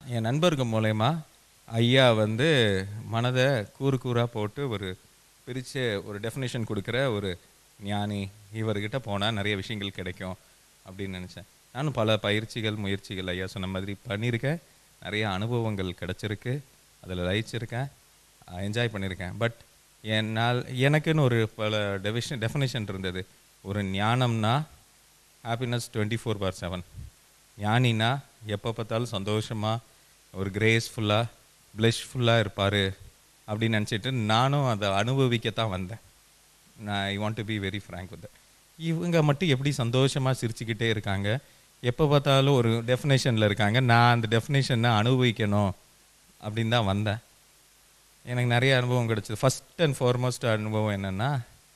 என் நண்பர்கள் மூலயமா ஐயா வந்து மனதை கூறு கூறாக போட்டு ஒரு பிரித்து ஒரு டெஃபினேஷன் கொடுக்குற ஒரு ஞானி இவர்கிட்ட போனால் நிறைய விஷயங்கள் கிடைக்கும் அப்படின்னு நினச்சேன் நானும் பல பயிற்சிகள் முயற்சிகள் ஐயா சொன்ன மாதிரி பண்ணியிருக்கேன் நிறைய அனுபவங்கள் கிடச்சிருக்கு அதில் லயிச்சிருக்கேன் என்ஜாய் பண்ணியிருக்கேன் பட் என்னால் எனக்குன்னு ஒரு பல டெவிஷன் டெஃபினேஷன் இருந்தது ஒரு ஞானம்னா happiness twenty four by seven ஞானினா எப்போ பார்த்தாலும் சந்தோஷமாக ஒரு கிரேஸ்ஃபுல்லாக ப்ளஷ்ஃபுல்லாக இருப்பார் அப்படின்னு நினச்சிட்டு நானும் அதை அனுபவிக்கத்தான் வந்தேன் நான் I want to be very frank with இவங்க மட்டும் எப்படி சந்தோஷமாக சிரிச்சுக்கிட்டே இருக்காங்க எப்போ பார்த்தாலும் ஒரு டெஃபினேஷனில் இருக்காங்க நான் அந்த டெஃபினேஷனை அனுபவிக்கணும் அப்படின்னு தான் வந்தேன் எனக்கு நிறைய அனுபவம் கிடச்சிது ஃபஸ்ட் அண்ட் ஃபார்மோஸ்ட் அனுபவம் என்னென்னா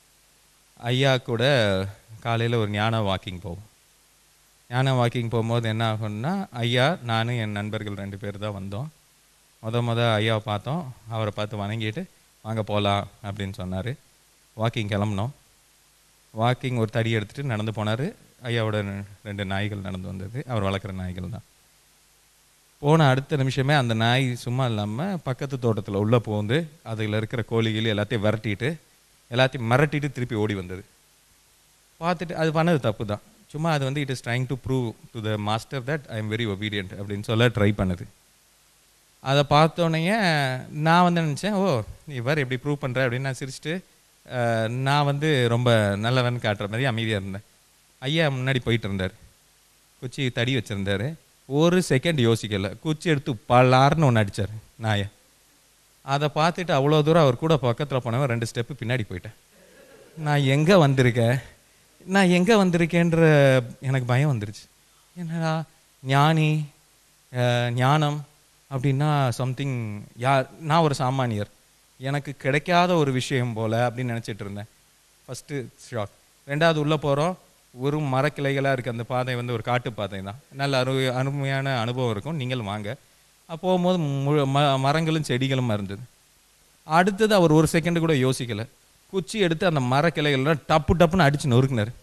ஐயா கூட காலையில் ஒரு ஞான வாக்கிங் போவோம் ஞான வாக்கிங் போகும்போது என்ன ஆகும்னா ஐயா நானும் என் நண்பர்கள் ரெண்டு பேர் தான் வந்தோம் முத முத ஐயாவை பார்த்தோம் அவரை பார்த்து வணங்கிட்டு வாங்க போகலாம் அப்படின்னு சொன்னார் வாக்கிங் கிளம்புனோம் வாக்கிங் ஒரு தடி எடுத்துகிட்டு நடந்து போனார் ஐயாவோட ரெண்டு நாய்கள் நடந்து வந்தது அவர் வளர்க்குற நாய்கள் தான் போன அடுத்த நிமிஷமே அந்த நாய் சும்மா இல்லாமல் பக்கத்து தோட்டத்தில் உள்ளே போந்து அதில் இருக்கிற கோழிகள் எல்லாத்தையும் விரட்டிட்டு எல்லாத்தையும் மிரட்டிட்டு திருப்பி ஓடி வந்தது பார்த்துட்டு அது பண்ணது தப்பு தான் சும்மா அது வந்து it is trying to prove to the master that I am very obedient அப்படின்னு சொல்ல ட்ரை பண்ணுது அதை பார்த்தோன்னே நான் வந்து நினச்சேன் ஓ இவர் எப்படி ப்ரூவ் பண்ணுற அப்படின்னு நான் சிரிச்சிட்டு அஹ், நான் வந்து ரொம்ப நல்லவன் காட்டுற மாதிரி அமைதியாக இருந்தேன் ஐயா முன்னாடி போயிட்டு இருந்தார் குச்சி தடி வச்சுருந்தாரு ஒரு செகண்ட் யோசிக்கல குச்சி எடுத்து பலார்னு ஒன்று அடித்தார் நாயை அதை பார்த்துட்டு அவ்வளோ தூரம் அவர் கூட பக்கத்தில் போனவன் ரெண்டு ஸ்டெப்பு பின்னாடி போயிட்டேன் நான் எங்கே வந்திருக்கேன் நான் எங்கே வந்திருக்கேன்ற எனக்கு பயம் வந்துருச்சு என்னடா ஞானி அஹ், ஞானம் அப்படின்னா சம்திங் யா நான் ஒரு சாமானியர் எனக்கு கிடைக்காத ஒரு விஷயம் போல் அப்படின்னு நினச்சிட்டு இருந்தேன் ஃபஸ்ட்டு ஷாக் ரெண்டாவது உள்ளே போகிறோம் ஒரு மரக்கிளைகளாக இருக்குது அந்த பாதை வந்து ஒரு காட்டு பாதை தான் நல்ல அரு அருமையான அனுபவம் இருக்கும் நீங்களும் வாங்க அப்ப போகும்போது முழு ம மரங்களும் செடிகளும் இருந்தது அடுத்தது அவர் ஒரு செகண்ட் கூட யோசிக்கல குச்சி எடுத்து அந்த மரக்கிளைகள்லாம் டப்பு டப்புன்னு அடிச்சு நொறுக்குனார்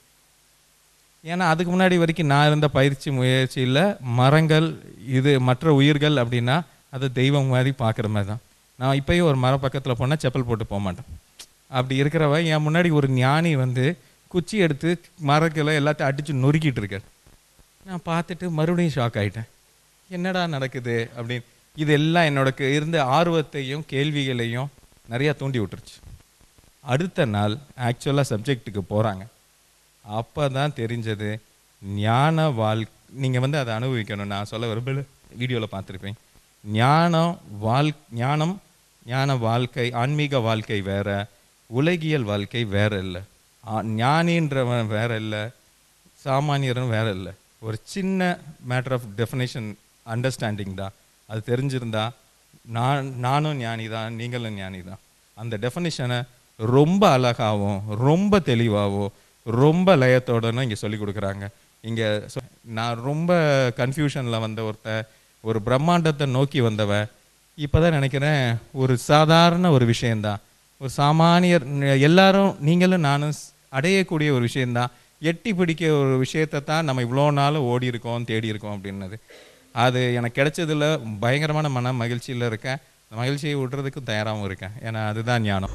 ஏன்னா அதுக்கு முன்னாடி வரைக்கும் நான் இருந்த பயிற்சி முயற்சியில் மரங்கள் இது மற்ற உயிர்கள் அப்படின்னா அது தெய்வம் மாதிரி பார்க்குற மாதிரி தான் நான் இப்பயும் ஒரு மரம் பக்கத்தில் போனால் செப்பல் போட்டு போக மாட்டேன் அப்படி இருக்கிறவ என் முன்னாடி ஒரு ஞானி வந்து குச்சி எடுத்து மரக்கிளை எல்லாத்தையும் அடித்து நொறுக்கிட்டு இருக்கார் நான் பார்த்துட்டு மறுபடியும் ஷாக் ஆயிட்டேன் என்னடா நடக்குது அப்படின்னு இதெல்லாம் என்னோட க- இருந்த ஆர்வத்தையும் கேள்விகளையும் நிறையா தூண்டி விட்டுருச்சு அடுத்த நாள் ஆக்சுவலாக சப்ஜெக்ட்டுக்கு போகிறாங்க அப்போ தான் தெரிஞ்சது ஞான வாழ் நீங்கள் வந்து அதை அனுபவிக்கணும் நான் சொல்ல விரும்பல வீடியோவில் பார்த்துருப்பேன் ஞானம் வாழ் ஞானம் ஞான வாழ்க்கை ஆன்மீக வாழ்க்கை வேற உலகியல் வாழ்க்கை வேற இல்லை ஞானின்றவன் வேற இல்லை சாமானியரும் வேற இல்லை ஒரு சின்ன மேட்டர் ஆஃப் டெஃபினேஷன் அண்டர்ஸ்டாண்டிங் தான் அது தெரிஞ்சிருந்தா நான் நானும் ஞானி தான் நீங்களும் ஞானி தான் அந்த டெஃபினிஷனை ரொம்ப அழகாகவும் ரொம்ப தெளிவாகவும் ரொம்ப லயத்தோடனும் இங்கே சொல்லி கொடுக்குறாங்க இங்கே நான் ரொம்ப கன்ஃபியூஷனில் வந்த ஒருத்த ஒரு பிரம்மாண்டத்தை நோக்கி வந்தவன் இப்போ தான் நினைக்கிறேன் ஒரு சாதாரண ஒரு விஷயந்தான் ஒரு சாமானியர் ந- எல்லாரும் நீங்களும் நானும் ஸ்- அடையக்கூடிய ஒரு விஷயந்தான் எட்டி பிடிக்க ஒரு விஷயத்தை தான் நம்ம இவ்வளோ நாள் ஓடி இருக்கோம் தேடி இருக்கோம் அப்படின்னது அது எனக்கு கிடைச்சதுல பயங்கரமான மன மகிழ்ச்சியில் இருக்கேன் அந்த மகிழ்ச்சியை விடுறதுக்கும் தயாராகவும் இருக்கேன் ஏன்னா அதுதான் ஞானம்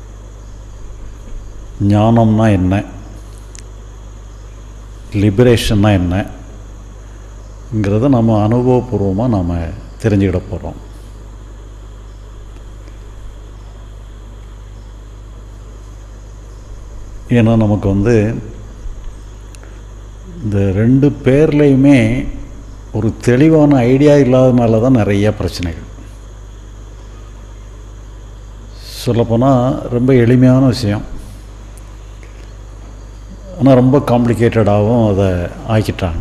ஞானம்னா என்ன லிபரேஷன்னா என்னங்கிறத நம்ம அனுபவபூர்வமாக நாம் தெரிஞ்சுக்கிட போகிறோம் ஏன்னா நமக்கு வந்து இந்த ரெண்டு பேர்லேயுமே ஒரு தெளிவான ஐடியா இல்லாதனால தான் நிறைய பிரச்சனைகள் சொல்லப்போனால் ரொம்ப எளிமையான விஷயம் ஆனால் ரொம்ப காம்ப்ளிகேட்டடாகவும் அதை ஆக்கிட்டாங்க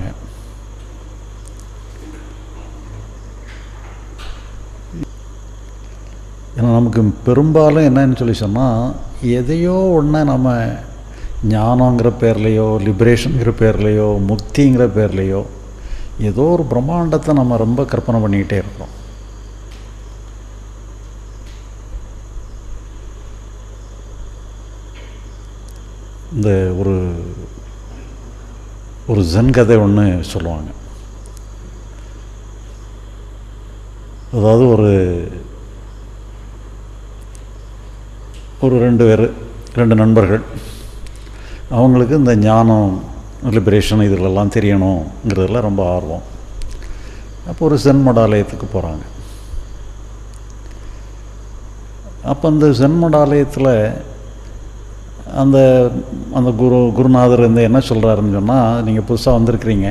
ஏன்னா நமக்கு பெரும்பாலும் என்னன்னு சொல்லி சொன்னால் எதையோ ஒன்று நம்ம ஞானங்கிற பேர்லேயோ லிபரேஷனுங்கிற பேர்லேயோ முக்திங்கிற பேர்லேயோ ஏதோ ஒரு பிரம்மாண்டத்தை நம்ம ரொம்ப கற்பனை பண்ணிக்கிட்டே இருக்கிறோம் இந்த ஒரு ஒரு ஜென் கதை ஒன்று சொல்லுவாங்க அதாவது ஒரு ஒரு ரெண்டு பேர் ரெண்டு நண்பர்கள் அவங்களுக்கு இந்த ஞானம் லிபரேஷன் இதிலெல்லாம் தெரியணுங்கிறதுல ரொம்ப ஆர்வம் அப்போ ஒரு சென் மடாலயத்துக்கு போகிறாங்க அப்போ அந்த சென் மடாலயத்தில் அந்த அந்த குரு குருநாதர் இந்த என்ன சொல்கிறாருன்னு சொன்னால் நீங்கள் புதுசாக வந்திருக்கிறீங்க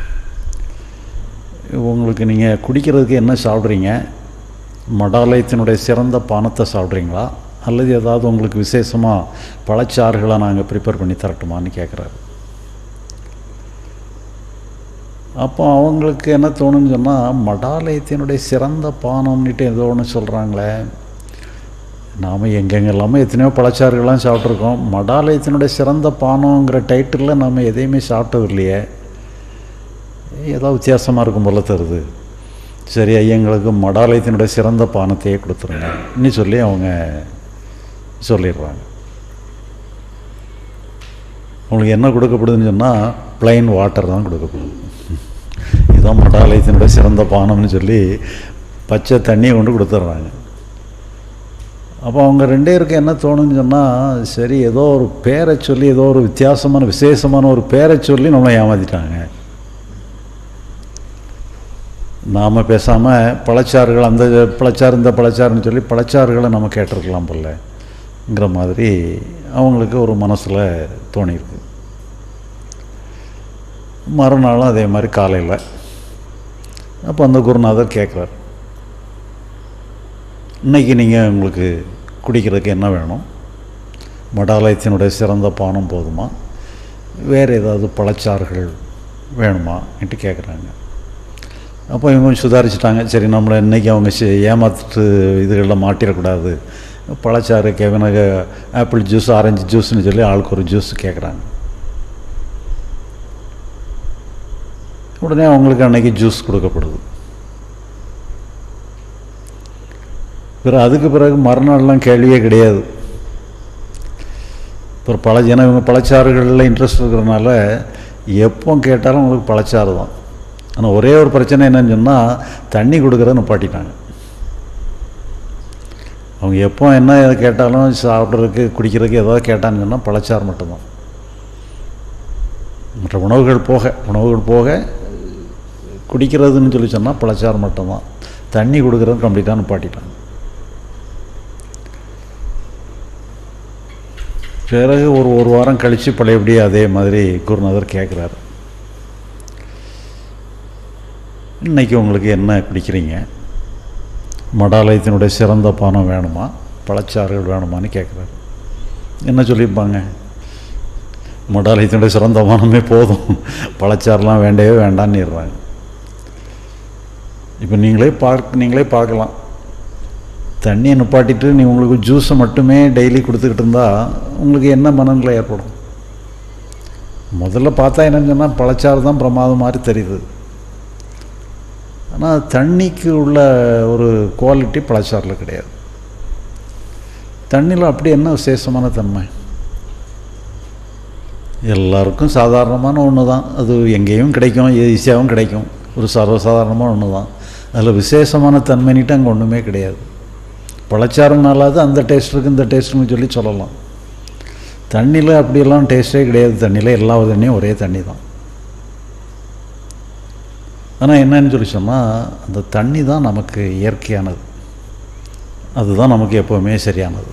உங்களுக்கு நீங்கள் குடிக்கிறதுக்கு என்ன சாப்பிட்றீங்க மடாலயத்தினுடைய சிறந்த பானத்தை சாப்பிட்றீங்களா அல்லது ஏதாவது உங்களுக்கு விசேஷமாக பழச்சாறுகளை நாங்கள் ப்ரிப்பேர் பண்ணி தரட்டுமான்னு கேட்குறாரு அப்போ அவங்களுக்கு என்ன தோணுன்னு சொன்னால் மடாலயத்தினுடைய சிறந்த பானம்னுட்டு ஏதோ ஒன்று சொல்கிறாங்களே நாம் எங்கெங்கெல்லாமோ எத்தனையோ பழச்சாறுகள்லாம் சாப்பிட்ருக்கோம் மடாலயத்தினுடைய சிறந்த பானங்கிற டைட்டிலில் நம்ம எதையுமே சாப்பிட்டது இல்லையே ஏதோ வித்தியாசமாக இருக்கும் போல தருது சரி ஐயங்களுக்கு மடாலயத்தினுடைய சிறந்த பானத்தையே கொடுத்துருங்க இன்னும் சொல்லி அவங்க சொல்லிடுறாங்க உங்களுக்கு என்ன கொடுக்கப்படுதுன்னு சொன்னால் ப்ளைன் வாட்டர் தான் கொடுக்கப்படுது இதுதான் மடாலயத்தினுடைய சிறந்த பானம்னு சொல்லி பச்சை தண்ணியை கொண்டு கொடுத்துட்றாங்க அப்போ அவங்க ரெண்டே பேருக்கு என்ன தோணுன்னு சொன்னால் சரி ஏதோ ஒரு பேரை சொல்லி ஏதோ ஒரு வித்தியாசமான விசேஷமான ஒரு பேரை சொல்லி நம்மளை ஏமாற்றிட்டாங்க நாம் பேசாமல் பழச்சாறுகள் அந்த பழச்சாறு இந்த பழச்சாறுன்னு சொல்லி பழச்சாறுகளை நம்ம கேட்டிருக்கலாம் போலங்கிற மாதிரி அவங்களுக்கு ஒரு மனசில் தோணியிருக்கு மறுநாளும் அதே மாதிரி காலையில் அப்போ அந்த குருநாதர் கேட்குறார் இன்றைக்கி நீங்கள் உங்களுக்கு குடிக்கிறதுக்கு என்ன வேணும் மடாலயத்தினுடைய சிறந்த பானம் போதுமா வேறு ஏதாவது பழச்சாறுகள் வேணுமான்ட்டு கேட்குறாங்க அப்போ இவங்க கொஞ்சம் சுதாரிச்சிட்டாங்க சரி நம்மளை இன்றைக்கி அவங்க ஏமாத்துட்டு இதுகளில் மாட்டிடக்கூடாது பழச்சாறு கேவனக ஆப்பிள் ஜூஸ் ஆரஞ்சு ஜூஸ்னு சொல்லி ஆளுக்கு ஒரு ஜூஸ் கேட்குறாங்க உடனே அவங்களுக்கு அன்றைக்கி ஜூஸ் கொடுக்கப்படுது பிறகு அதுக்கு பிறகு மறுநாள்லாம் கேள்வியே கிடையாது அப்புறம் பழ ஏன்னா இவங்க பழச்சாறுகளில் இன்ட்ரெஸ்ட் இருக்கிறனால எப்போ கேட்டாலும் உங்களுக்கு பழச்சாறு தான் ஆனால் ஒரே ஒரு பிரச்சனை என்னன்னு சொன்னால் தண்ணி கொடுக்குறத நிப்பாட்டிட்டாங்க அவங்க எப்போ என்ன கேட்டாலும் சாப்பிட்றதுக்கு குடிக்கிறதுக்கு ஏதாவது கேட்டான்னு சொன்னால் பழச்சாறு மட்டும்தான் மற்ற உணவுகள் போக உணவுகள் போக குடிக்கிறதுன்னு சொல்லி சொன்னால் பழச்சாறு மட்டும்தான் தண்ணி கொடுக்குறது கம்ப்ளீட்டாக நிப்பாட்டிட்டாங்க பிறகு ஒரு ஒரு வாரம் கழித்து பழையபடியே அதே மாதிரி குருநாதர் கேட்குறாரு இன்றைக்கி உங்களுக்கு என்ன குடிக்கிறீங்க மடாலயத்தினுடைய சிறந்த பானம் வேணுமா பழச்சாறுகள் வேணுமான்னு கேட்குறாரு என்ன சொல்லியிருப்பாங்க மடாலயத்தினுடைய சிறந்த பானமே போதும் பழச்சாறுலாம் வேண்டவே வேண்டான்னுறாங்க இப்போ நீங்களே பார்க்க நீங்களே பார்க்கலாம் தண்ணியை நிப்பாட்டிட்டு நீ உங்களுக்கு ஜூஸை மட்டுமே டெய்லி கொடுத்துக்கிட்டு இருந்தால் உங்களுக்கு என்ன மனநிலை ஏற்படும் முதல்ல பார்த்தா என்னன்னு சொன்னால் பழச்சாறு தான் பிரமாதம் மாதிரி தெரியுது ஆனால் தண்ணிக்கு உள்ள ஒரு குவாலிட்டி பழச்சாறில் கிடையாது தண்ணியில் அப்படி என்ன விசேஷமான தன்மை எல்லாருக்கும் சாதாரணமான ஒன்று தான் அது எங்கேயும் கிடைக்கும் ஈஸியாகவும் கிடைக்கும் ஒரு சர்வசாதாரணமான ஒன்று தான் அதில் விசேஷமான தன்மைனிட்டு அங்கே ஒன்றுமே கிடையாது பழச்சாறுனாலாவது அந்த டேஸ்ட் இருக்குது இந்த டேஸ்ட்டுன்னு சொல்லி சொல்லலாம் தண்ணியில் அப்படியெல்லாம் டேஸ்ட்டே கிடையாது தண்ணியில் எல்லா தண்ணியும் ஒரே தண்ணி தான் ஆனால் என்னன்னு சொல்லி சொன்னால் அந்த தண்ணி தான் நமக்கு இயற்கையானது அதுதான் நமக்கு எப்போவுமே சரியானது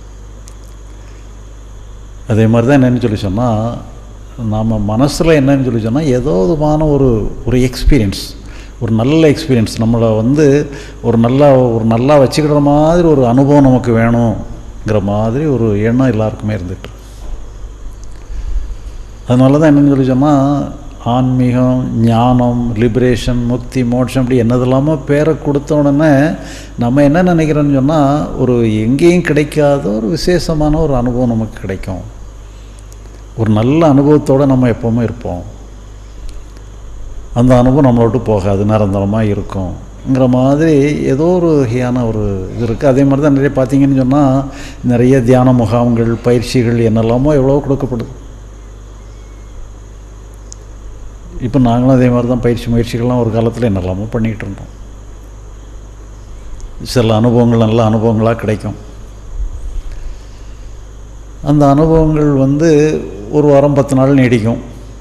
அதே மாதிரி தான் என்னன்னு சொல்லி சொன்னால் நாம் மனசில் என்னன்னு சொல்லி சொன்னால் ஏதோ விதமான ஒரு ஒரு எக்ஸ்பீரியன்ஸ் ஒரு நல்ல எக்ஸ்பீரியன்ஸ் நம்மளை வந்து ஒரு நல்லா ஒரு நல்லா வச்சுக்கிற மாதிரி ஒரு அனுபவம் நமக்கு வேணுங்கிற மாதிரி ஒரு எண்ணம் எல்லாருக்குமே இருந்துட்டு அதனால தான் என்னன்னு சொல்லி சொன்னால் ஆன்மீகம் ஞானம் லிபரேஷன் முக்தி மோட்சம் அப்படி என்னதெல்லாமோ பேரை கொடுத்த உடனே நம்ம என்ன நினைக்கிறோன்னு சொன்னால் ஒரு எங்கேயும் கிடைக்காத ஒரு விசேஷமான ஒரு அனுபவம் நமக்கு கிடைக்கும் ஒரு நல்ல அனுபவத்தோடு நம்ம எப்போவுமே இருப்போம் அந்த அனுபவம் நம்மளை விட்டு போகாது நிரந்தரமாக இருக்கும்ங்கிற மாதிரி ஏதோ ஒரு வகையான ஒரு இது இருக்குது அதே மாதிரி தான் நிறைய பார்த்தீங்கன்னு சொன்னால் நிறைய தியான முகாம்கள் பயிற்சிகள் என்னெல்லாமோ எவ்வளோ கொடுக்கப்படுது இப்போ நாங்களும் அதே மாதிரி தான் பயிற்சி முயற்சிகள்லாம் ஒரு காலத்தில் என்னெல்லாமோ பண்ணிக்கிட்டு இருந்தோம் சில அனுபவங்கள் நல்ல அனுபவங்களாக கிடைக்கும் அந்த அனுபவங்கள் வந்து ஒரு வாரம் பத்து நாள் நீடிக்கும்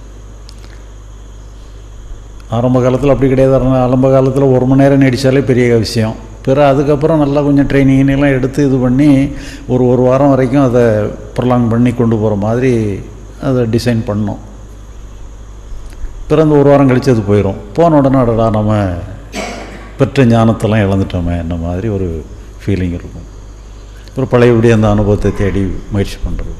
ஆரம்ப காலத்தில் அப்படி கிடையாது ஆரம்ப காலத்தில் ஒரு மணி நேரம் நீடித்தாலே பெரிய விஷயம் பிறகு அதுக்கப்புறம் நல்லா கொஞ்சம் ட்ரைனிங்லாம் எடுத்து இது பண்ணி ஒரு ஒரு வாரம் வரைக்கும் அதை ப்ரொலாங் பண்ணி கொண்டு போகிற மாதிரி அதை டிசைன் பண்ணோம் பிறகு அந்த ஒரு வாரம் கழித்து அது போயிடும் போன உடனே அடடா நம்ம பெற்ற ஞானத்தெல்லாம் இழந்துட்டோமே என்ன மாதிரி ஒரு ஃபீலிங் இருக்கும் அப்புறம் பழையபடி அந்த அனுபவத்தை தேடி முயற்சி பண்ணுறது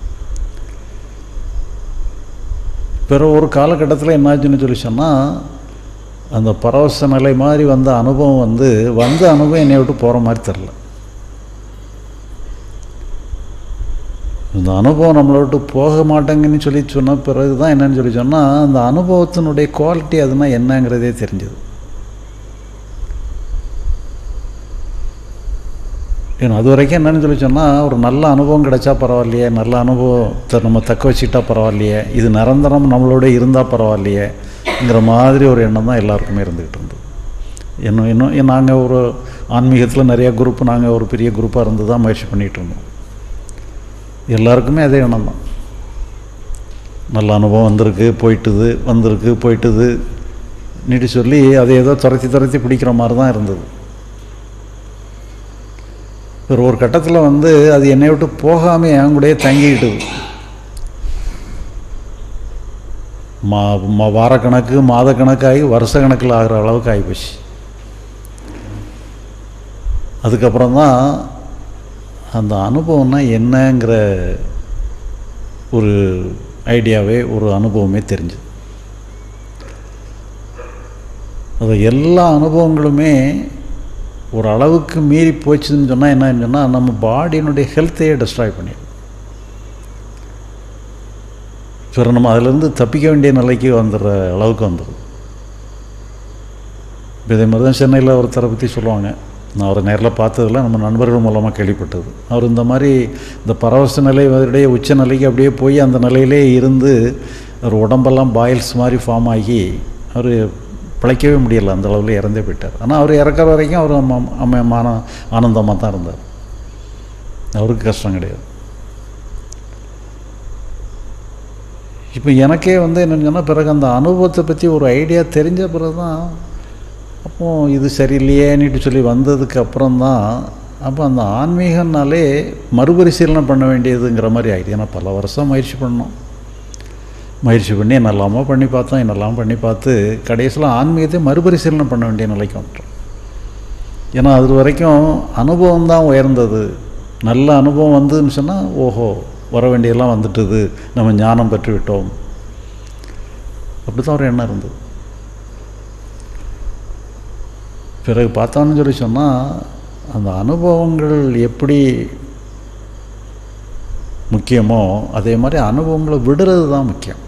பிறகு ஒரு காலகட்டத்தில் என்னாச்சுன்னு சொல்லி சொன்னால் அந்த பரவச நிலை மாதிரி வந்த அனுபவம் வந்து வந்த அனுபவம் என்னை விட்டு போகிற மாதிரி தெரில இந்த அனுபவம் நம்மளை விட்டு போக மாட்டேங்கன்னு சொல்லி சொன்ன பிறகு தான் என்னன்னு சொல்லி சொன்னால் அந்த அனுபவத்தினுடைய குவாலிட்டி அதுனா என்னங்கிறதே தெரிஞ்சது ஏன்னா அது வரைக்கும் என்னன்னு சொல்லி சொன்னால் ஒரு நல்ல அனுபவம் கிடைச்சா பரவாயில்லையே நல்ல அனுபவத்தை நம்ம தக்க வச்சுக்கிட்டா பரவாயில்லையே இது நிரந்தரம் நம்மளோட இருந்தால் பரவாயில்லையேங்கிற மாதிரி ஒரு எண்ணம் தான் எல்லாருக்குமே இருந்துக்கிட்டு இருந்தது இன்னும் இன்னும் நாங்கள் ஒரு ஆன்மீகத்தில் நிறையா குரூப் நாங்கள் ஒரு பெரிய குரூப்பாக இருந்து தான் முயற்சி பண்ணிகிட்டு இருந்தோம் எல்லாருக்குமே அதே எண்ணம் தான் நல்ல அனுபவம் வந்திருக்கு போயிட்டுது வந்திருக்கு போயிட்டுது நீட்டு சொல்லி அதை ஏதோ துரத்தி துரத்தி பிடிக்கிற மாதிரி தான் இருந்தது ஒரு ஒரு கட்டத்தில் வந்து அது என்னை விட்டு போகாமல் என் கூடயே தங்கிக்கிட்டுது மா மா வாரக்கணக்கு மாத கணக்காகி வருஷ கணக்கில் ஆகிற அளவுக்கு ஆகிப்போச்சு அதுக்கப்புறம் தான் அந்த அனுபவம்னா என்னங்கிற ஒரு ஐடியாவே ஒரு அனுபவமே தெரிஞ்சுது அது எல்லா அனுபவங்களுமே ஒரு அளவுக்கு மீறி போச்சுன்னு சொன்னால் என்னன்னு சொன்னால் நம்ம பாடியினுடைய ஹெல்த்தையே டிஸ்ட்ராய் பண்ணிடும் சரி நம்ம அதிலேருந்து தப்பிக்க வேண்டிய நிலைக்கு வந்துடுற அளவுக்கு வந்துடும் இப்போ இதே மாதிரி தான் சென்னையில் ஒருத்தரை பற்றி சொல்லுவாங்க நான் அவரை நேரில் பார்த்ததில்ல நம்ம நண்பர்கள் மூலமாக கேள்விப்பட்டது அவர் இந்த மாதிரி இந்த பரவச நிலை அவருடைய உச்ச நிலைக்கு அப்படியே போய் அந்த நிலையிலே இருந்து அவர் உடம்பெல்லாம் பாயில்ஸ் மாதிரி ஃபார்ம் ஆகி அவர் பிழைக்கவே முடியலை அந்த அளவில் இறந்தே போயிட்டார் ஆனால் அவர் இறக்குற வரைக்கும் அவர் அம்மான ஆனந்தமாக தான் இருந்தார் அவருக்கு கஷ்டம் கிடையாது இப்போ எனக்கே வந்து என்னென்னு சொன்னால் பிறகு அந்த அனுபவத்தை பற்றி ஒரு ஐடியா தெரிஞ்ச பிறகு தான் அப்போ இது சரியில்லையேன்னுட்டு சொல்லி வந்ததுக்கு அப்புறம் தான் அப்போ அந்த ஆன்மீகம்னாலே மறுபரிசீலனை பண்ண வேண்டியதுங்கிற மாதிரி ஆயிடுது ஏன்னா பல வருஷம் முயற்சி பண்ணோம் முயற்சி பண்ணி என்னெல்லாமோ பண்ணி பார்த்தோம் என்னெல்லாம் பண்ணி பார்த்து கடைசியில் ஆன்மீகத்தை மறுபரிசீலனை பண்ண வேண்டிய நிலைக்கு வந்துட்டோம் ஏன்னா அது வரைக்கும் அனுபவம் தான் உயர்ந்தது நல்ல அனுபவம் வந்ததுன்னு சொன்னால் ஓஹோ வர வேண்டியதெல்லாம் வந்துட்டுது நம்ம ஞானம் பெற்று விட்டோம் அப்படி தான் ஒரு எண்ணம் இருந்தது பிறகு பார்த்தோன்னு சொல்லி சொன்னால் அந்த அனுபவங்கள் எப்படி முக்கியமோ அதே மாதிரி அனுபவங்களை விடுறது தான் முக்கியம்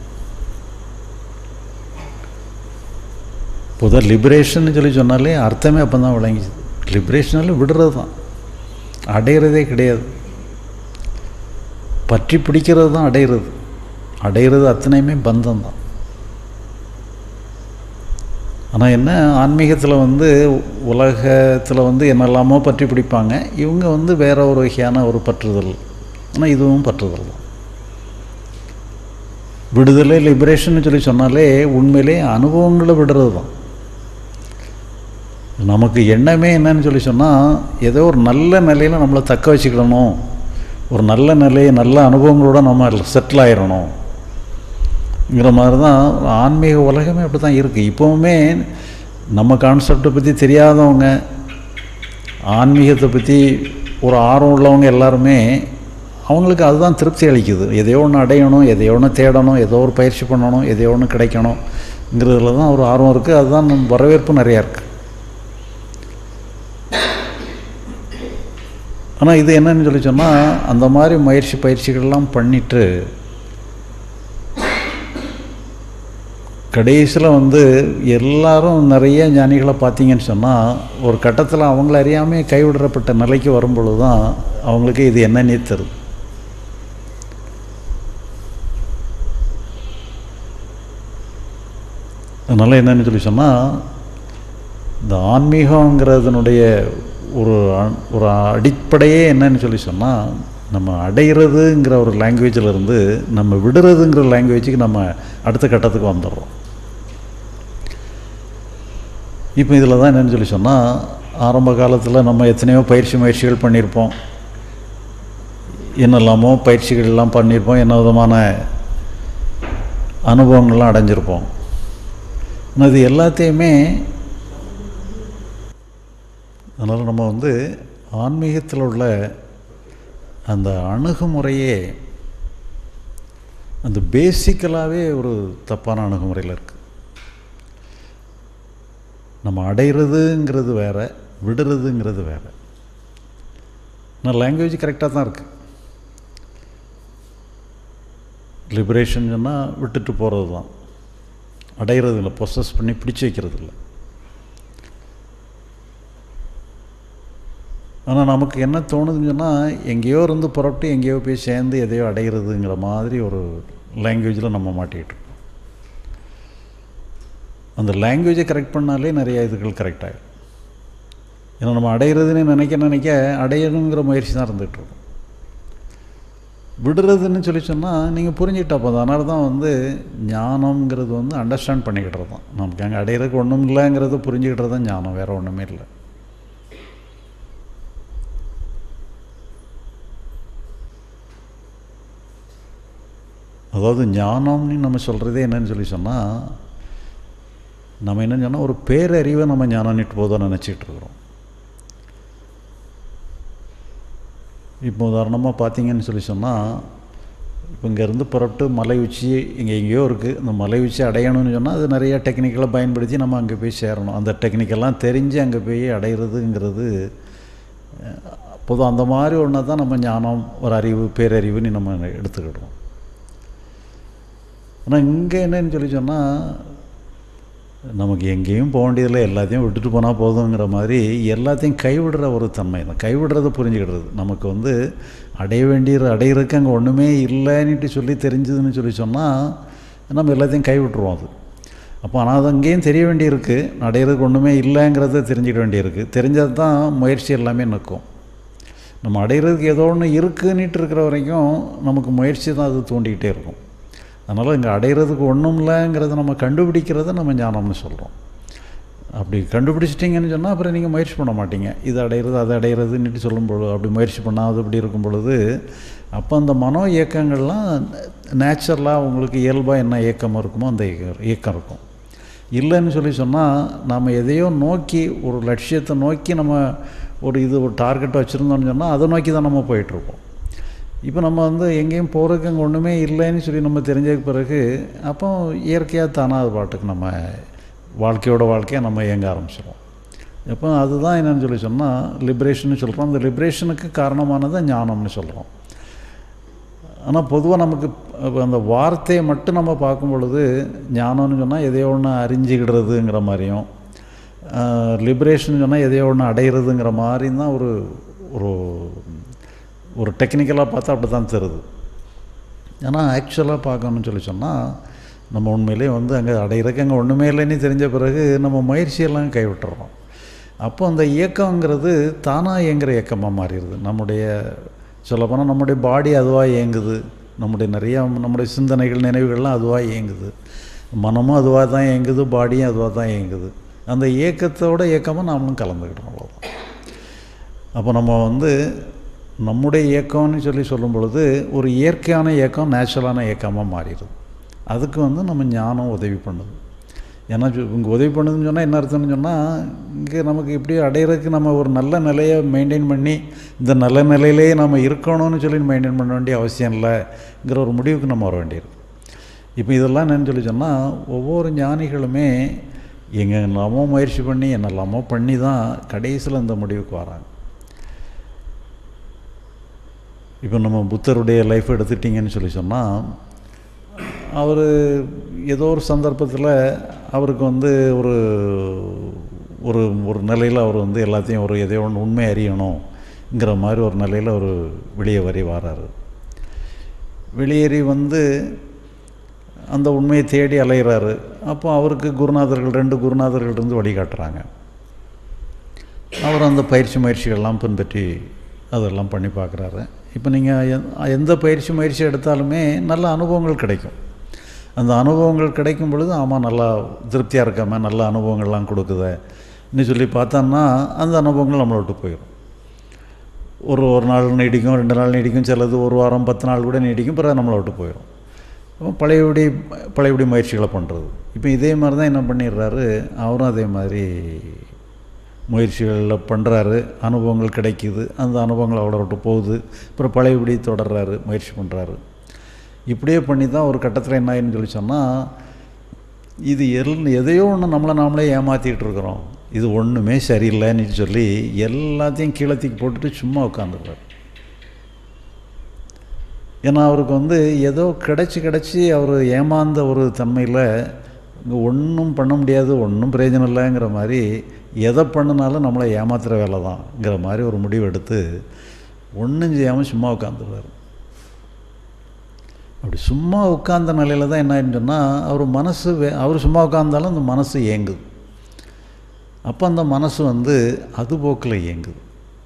பொதுவாக லிபரேஷன் சொல்லி சொன்னாலே அர்த்தமே அப்போ தான் விளங்கிச்சு லிபரேஷனால விடுறது தான் அடையிறதே கிடையாது பற்றி பிடிக்கிறது தான் அடையிறது அடையிறது அத்தனையுமே பந்தம் தான் ஆனால் என்ன ஆன்மீகத்தில் வந்து உலகத்தில் வந்து என்னெல்லாமோ பற்றி பிடிப்பாங்க இவங்க வந்து வேற ஒரு வகையான ஒரு பற்றுதல் ஆனால் இதுவும் பற்றுதல் தான் விடுதலை லிபரேஷன் சொல்லி சொன்னாலே உண்மையிலே அனுபவங்களை விடுறது தான் நமக்கு எண்ணமே என்னன்னு சொல்லி சொன்னால் ஏதோ ஒரு நல்ல நிலையில் நம்மளை தக்க வச்சுக்கிடணும் ஒரு நல்ல நிலையை நல்ல அனுபவங்களோட நம்ம செட்டில் ஆயிடணும் ங்கிற மாதிரி தான் ஆன்மீக உலகமே அப்படி தான் இருக்குது இப்போவுமே நம்ம கான்செப்டை பற்றி தெரியாதவங்க ஆன்மீகத்தை பற்றி ஒரு ஆர்வம் உள்ளவங்க எல்லாருமே அவங்களுக்கு அதுதான் திருப்தி அளிக்குது எதையோ ஒன்று அடையணும் எதையோ ஒன்று தேடணும் ஏதோ ஒரு பயிற்சி பண்ணணும் எதையோ ஒன்று கிடைக்கணுங்கிறதுல தான் ஒரு ஆர்வம் இருக்குது அதுதான் நம்ம வரவேற்பு நிறையா இருக்குது ஆனால் இது என்னன்னு சொல்லி சொன்னால் அந்த மாதிரி முயற்சி பயிற்சிகள்லாம் பண்ணிட்டு கடைசியில் வந்து எல்லாரும் நிறைய ஞானிகளை பார்த்தீங்கன்னு சொன்னால் ஒரு கட்டத்தில் அவங்கள அறியாமல் கைவிடப்பட்ட நிலைக்கு வரும்பொழுது தான் அவங்களுக்கு இது என்னன்னே தருது அதனால் என்னன்னு சொல்லி சொன்னால் இந்த ஆன்மீகங்கிறதுனுடைய ஒரு அ- ஒரு அடிப்படையே என்னன்னு சொல்லி சொன்னால் நம்ம அடையிறதுங்கிற ஒரு லாங்குவேஜில் இருந்து நம்ம விடுறதுங்கிற லாங்குவேஜுக்கு நம்ம அடுத்த கட்டத்துக்கு வந்துடுறோம் இப்போ இதில் தான் என்னன்னு சொல்லி சொன்னால் ஆரம்ப காலத்தில் நம்ம எத்தனையோ பயிற்சி முயற்சிகள் பண்ணியிருப்போம் என்னெல்லாமோ பயிற்சிகள் எல்லாம் பண்ணியிருப்போம் என்ன விதமான அனுபவங்கள்லாம் அடைஞ்சிருப்போம் ஆனால் இது எல்லாத்தையுமே அதனால் நம்ம வந்து ஆன்மீகத்தில் உள்ள அந்த அணுகுமுறையே அந்த பேசிக்கலாகவே ஒரு தப்பான அணுகுமுறையில் இருக்குது நம்ம அடையிறதுங்கிறது வேற விடுறதுங்கிறது வேற நான் லாங்குவேஜ் கரெக்டாக தான் இருக்குது லிபரேஷன் சொன்னால் விட்டுட்டு போகிறது தான் அடையிறது இல்லை ப்ரொசஸ் பண்ணி பிடிச்சு வைக்கிறது இல்லை ஆனால் நமக்கு என்ன தோணுதுன்னு சொன்னால் எங்கேயோ இருந்து புறப்பட்டு எங்கேயோ போய் சேர்ந்து எதையோ அடையிறதுங்கிற மாதிரி ஒரு லாங்குவேஜில் நம்ம மாட்டிக்கிட்டு இருக்கோம் அந்த லாங்குவேஜை கரெக்ட் பண்ணாலே நிறைய இதுகள் கரெக்ட் ஆகிடும் ஏன்னா நம்ம அடையிறதுன்னு நினைக்க நினைக்க அடையணுங்கிற முயற்சி தான் இருந்துகிட்டு இருக்கும் விடுறதுன்னு சொல்லி சொன்னால் நீங்கள் புரிஞ்சுக்கிட்டா போதும் அதனால தான் வந்து ஞானம்ங்கிறது வந்து அண்டர்ஸ்டாண்ட் பண்ணிக்கிட்டது தான் நமக்கு அங்கே அடையிறதுக்கு ஒன்றும் இல்லைங்கிறத புரிஞ்சுக்கிட்டது தான் ஞானம் வேறு ஒன்றுமே இல்லை அதாவது ஞானம்னு நம்ம சொல்கிறதே என்னன்னு சொல்லி சொன்னால் நம்ம என்ன சொன்னால் ஒரு பேரறிவை நம்ம ஞானம்னுட்டு போதும் நினச்சிட்டு இருக்கிறோம் இப்போ உதாரணமாக பார்த்தீங்கன்னு சொல்லி சொன்னால் இப்போ இங்கேருந்து புறப்பட்டு மலை உச்சி இங்கே எங்கேயோ இருக்குது அந்த மலை உச்சி அடையணும்னு சொன்னால் அது நிறைய டெக்னிக்கலை பயன்படுத்தி நம்ம அங்கே போய் சேரணும் அந்த டெக்னிக்கெல்லாம் தெரிஞ்சு அங்கே போய் அடையிறதுங்கிறது பொதுவாக அந்த மாதிரி ஒன்றை தான் நம்ம ஞானம் ஒரு அறிவு பேரறிவுன்னு நம்ம எடுத்துக்கிடுறோம் ஆனால் இங்கே என்னன்னு சொல்லி சொன்னால் நமக்கு எங்கேயும் போக வேண்டியதில்லை எல்லாத்தையும் விட்டுட்டு போனால் போதுங்கிற மாதிரி எல்லாத்தையும் கைவிடுற ஒரு தன்மை தான் கைவிடுறதை புரிஞ்சுக்கிடுறது நமக்கு வந்து அடைய வேண்டிய அடையிறதுக்கு அங்கே ஒன்றுமே இல்லைன்னுட்டு சொல்லி தெரிஞ்சதுன்னு சொல்லி சொன்னால் நம்ம எல்லாத்தையும் கைவிட்டுருவோம் அது அப்போ ஆனால் அது அங்கேயும் தெரிய வேண்டியிருக்கு அடையிறதுக்கு ஒன்றுமே இல்லைங்கிறத தெரிஞ்சுக்க வேண்டியிருக்கு தெரிஞ்சது தான் முயற்சி எல்லாமே நிற்கும் நம்ம அடையிறதுக்கு ஏதோ ஒன்று இருக்குன்னுட்டு இருக்கிற வரைக்கும் நமக்கு முயற்சி தான் அது தூண்டிக்கிட்டே இருக்கும் அதனால் இங்கே அடையிறதுக்கு ஒன்றும் இல்லைங்கிறத நம்ம கண்டுபிடிக்கிறத நம்ம ஞானம்னு சொல்கிறோம் அப்படி கண்டுபிடிச்சிட்டிங்கன்னு சொன்னால் அப்புறம் நீங்கள் முயற்சி பண்ண மாட்டீங்க இது அடையிறது அது அடையிறதுன்னுட்டு சொல்லும் பொழுது அப்படி முயற்சி பண்ணாது அப்படி இருக்கும் பொழுது அப்போ அந்த மனோ இயக்கங்கள்லாம் நேச்சுரலாக உங்களுக்கு இயல்பாக என்ன இயக்கம் இருக்குமோ அந்த இயக்கம் இயக்கம் இருக்கும் இல்லைன்னு சொல்லி சொன்னால் நாம் எதையோ நோக்கி ஒரு லட்சியத்தை நோக்கி நம்ம ஒரு இது ஒரு டார்கெட்டை வச்சுருந்தோம்னு சொன்னால் அதை நோக்கி தான் நம்ம போயிட்டுருப்போம் இப்போ நம்ம வந்து எங்கேயும் போகிறதுக்கு அங்கே ஒன்றுமே இல்லைன்னு சொல்லி நம்ம தெரிஞ்சதுக்கு பிறகு அப்போ இயற்கையாக தானாக அது பாட்டுக்கு நம்ம வாழ்க்கையோட வாழ்க்கையை நம்ம இயங்க ஆரம்பிச்சிடும் அப்போ அதுதான் என்னன்னு சொல்லி சொன்னால் லிபரேஷன் சொல்கிறோம் அந்த லிபரேஷனுக்கு காரணமானது ஞானம்னு சொல்கிறோம் ஆனால் பொதுவாக நமக்கு இப்போ அந்த வார்த்தையை மட்டும் நம்ம பார்க்கும் பொழுது ஞானம்னு சொன்னால் எதையோ ஒன்று அறிஞ்சிக்கிடுறதுங்கிற மாதிரியும் லிபரேஷன் சொன்னால் எதையோ ஒன்று அடையிறதுங்கிற மாதிரி தான் ஒரு ஒரு ஒரு டெக்னிக்கலாக பார்த்தா அப்படி தான் தருது ஆனால் ஆக்சுவலாக பார்க்கணும்னு சொல்லி சொன்னால் நம்ம உண்மையிலே வந்து அங்கே அடையிறதுக்கு அங்கே ஒன்றுமே இல்லைன்னு தெரிஞ்ச பிறகு நம்ம முயற்சியெல்லாம் கைவிட்டுறோம் அப்போ அந்த இயக்கங்கிறது தானாக இயங்குகிற இயக்கமாக மாறிடுது நம்முடைய சொல்லப்போனால் நம்முடைய பாடி அதுவாக இயங்குது நம்முடைய நிறையா நம்முடைய சிந்தனைகள் நினைவுகள்லாம் அதுவாக இயங்குது மனமும் அதுவாக தான் இயங்குது பாடியும் அதுவாக தான் இயங்குது அந்த இயக்கத்தோட இயக்கமாக நாமளும் கலந்துக்கிட்டோம் அவ்வளோதான் அப்போ நம்ம வந்து நம்முடைய இயக்கம்னு சொல்லி சொல்லும் பொழுது ஒரு இயற்கையான இயக்கம் நேச்சுரலான இயக்கமாக மாறிடுது அதுக்கு வந்து நம்ம ஞானம் உதவி பண்ணுது ஏன்னா இங்கே உதவி பண்ணுதுன்னு சொன்னால் என்ன அர்த்தம்னு சொன்னால் இங்கே நமக்கு இப்படி அடையிறதுக்கு நம்ம ஒரு நல்ல நிலையை மெயின்டைன் பண்ணி இந்த நல்ல நிலையிலே நம்ம இருக்கணும்னு சொல்லி மெயின்டைன் பண்ண வேண்டிய அவசியம் இல்லைங்கிற ஒரு முடிவுக்கு நம்ம வர வேண்டியிருக்கு இப்போ இதெல்லாம் என்னன்னு சொல்லி சொன்னால் ஒவ்வொரு ஞானிகளுமே எங்கெல்லாமோ முயற்சி பண்ணி என்னெல்லாமோ பண்ணி தான் கடைசியில் இந்த முடிவுக்கு வராங்க இப்போ நம்ம புத்தருடைய லைஃப் எடுத்துட்டிங்கன்னு சொல்லி சொன்னால் அவர் ஏதோ ஒரு சந்தர்ப்பத்தில் அவருக்கு வந்து ஒரு ஒரு ஒரு நிலையில் அவர் வந்து எல்லாத்தையும் ஒரு எதையோ ஒன்று உண்மை அறியணுங்கிற மாதிரி ஒரு நிலையில் அவர் வெளியே வரி வராரு வெளியேறி வந்து அந்த உண்மையை தேடி அலைகிறாரு அப்போ அவருக்கு குருநாதர்கள் ரெண்டு குருநாதர்கள் இருந்து வழிகாட்டுறாங்க அவர் அந்த பயிற்சி முயற்சிகள்லாம் பின்பற்றி அதெல்லாம் பண்ணி பார்க்குறாரு இப்போ நீங்கள் எந்த பயிற்சி முயற்சி எடுத்தாலுமே நல்ல அனுபவங்கள் கிடைக்கும் அந்த அனுபவங்கள் கிடைக்கும் பொழுது ஆமாம் நல்லா திருப்தியாக இருக்காம நல்ல அனுபவங்கள்லாம் கொடுக்குதே இன்னும் சொல்லி பார்த்தோம்னா அந்த அனுபவங்கள் நம்மளை விட்டு போயிடும் ஒரு ஒரு நாள் நீடிக்கும் ரெண்டு நாள் நீடிக்கும் சிலது ஒரு வாரம் பத்து நாள் கூட நீடிக்கும் பிறகு நம்மளை விட்டு போயிடும் அப்போ பழையபடி பழையபடி முயற்சிகளை பண்ணுறது இப்போ இதே மாதிரி தான் என்ன பண்ணிடுறாரு அவரும் அதே மாதிரி முயற்சிகளில் பண்ணுறாரு அனுபவங்கள் கிடைக்குது அந்த அனுபவங்கள் அவரை விட்டு போகுது அப்புறம் பழையபடி தொடர்றாரு முயற்சி பண்ணுறாரு இப்படியே பண்ணி தான் ஒரு கட்டத்தில் என்ன ஆயின்னு சொல்லி சொன்னால் இது எல் எதையோ ஒன்று நம்மளை நாமளே ஏமாற்றிட்டு இருக்கிறோம் இது ஒன்றுமே சரியில்லைன்னு சொல்லி எல்லாத்தையும் கீழே தூக்கி போட்டுட்டு சும்மா உட்காந்துருக்காரு ஏன்னா அவருக்கு வந்து ஏதோ கிடச்சி கிடச்சி அவர் ஏமாந்த ஒரு தன்மையில் இங்கே ஒன்றும் பண்ண முடியாது ஒன்றும் பிரயோஜனம் இல்லைங்கிற மாதிரி எதை பண்ணினாலும் நம்மளை ஏமாத்துகிற வேலை தான்ங்கிற மாதிரி ஒரு முடிவு எடுத்து ஒன்றும் செய்யாமல் சும்மா உட்காந்துருவார் அப்படி சும்மா உட்கார்ந்த நிலையில் தான் என்ன ஆயிடுன்னு சொன்னால் அவர் மனசு வே அவர் சும்மா உட்காந்தாலும் அந்த மனசு இயங்குது அப்போ அந்த மனசு வந்து அது போக்கில் இயங்குது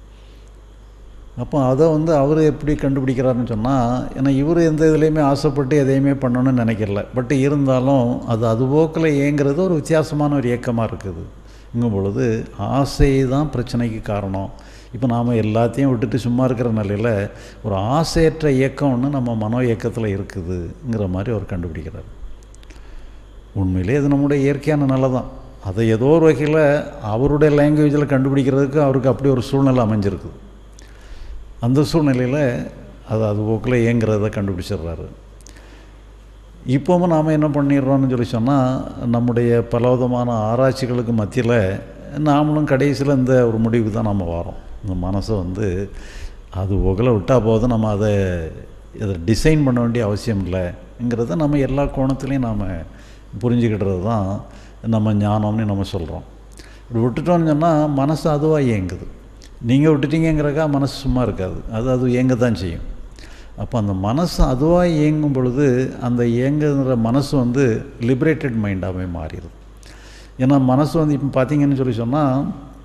அப்போ அதை வந்து அவர் எப்படி கண்டுபிடிக்கிறாருன்னு சொன்னால் ஏன்னா இவர் எந்த இதுலேயுமே ஆசைப்பட்டு எதையுமே பண்ணணும்னு நினைக்கல பட் இருந்தாலும் அது அது போக்கில் இயங்குறது ஒரு வித்தியாசமான ஒரு இயக்கமாக இருக்குது இங்கும் பொழுது ஆசை தான் பிரச்சனைக்கு காரணம் இப்போ நாம் எல்லாத்தையும் விட்டுட்டு சும்மா இருக்கிற நிலையில் ஒரு ஆசையற்ற இயக்கம் ஒன்று நம்ம மனோ இயக்கத்தில் இருக்குதுங்கிற மாதிரி அவர் கண்டுபிடிக்கிறார் உண்மையிலே அது நம்முடைய இயற்கையான நிலை தான் அதை ஏதோ ஒரு வகையில் அவருடைய லாங்குவேஜில் கண்டுபிடிக்கிறதுக்கு அவருக்கு அப்படி ஒரு சூழ்நிலை அமைஞ்சிருக்குது அந்த சூழ்நிலையில் அது அது போக்கில் இயங்குறத கண்டுபிடிச்சிடுறாரு இப்போவும் நாம் என்ன பண்ணிடுறோம்னு சொல்லி சொன்னால் நம்முடைய பலவிதமான ஆராய்ச்சிகளுக்கு மத்தியில் நாமளும் கடைசியில் இந்த ஒரு முடிவுக்கு தான் நம்ம வரோம் இந்த மனசை வந்து அது போக்கில் விட்டால் போதும் நம்ம அதை இதை டிசைன் பண்ண வேண்டிய அவசியம் இல்லைங்கிறத நம்ம எல்லா கோணத்துலேயும் நாம் புரிஞ்சுக்கிட்டது தான் நம்ம ஞானம்னு நம்ம சொல்கிறோம் இப்படி விட்டுட்டோம்னு சொன்னால் மனசு அதுவாக இயங்குது நீங்கள் விட்டுட்டீங்கிறக்கா மனசு சும்மா இருக்காது அது அது இயங்க தான் செய்யும் அப்போ அந்த மனசு அதுவாக இயங்கும் பொழுது அந்த இயங்குகிற மனசு வந்து லிபரேட்டட் மைண்டாகவே மாறிடுது ஏன்னா மனசு வந்து இப்போ பார்த்தீங்கன்னு சொல்லி சொன்னால்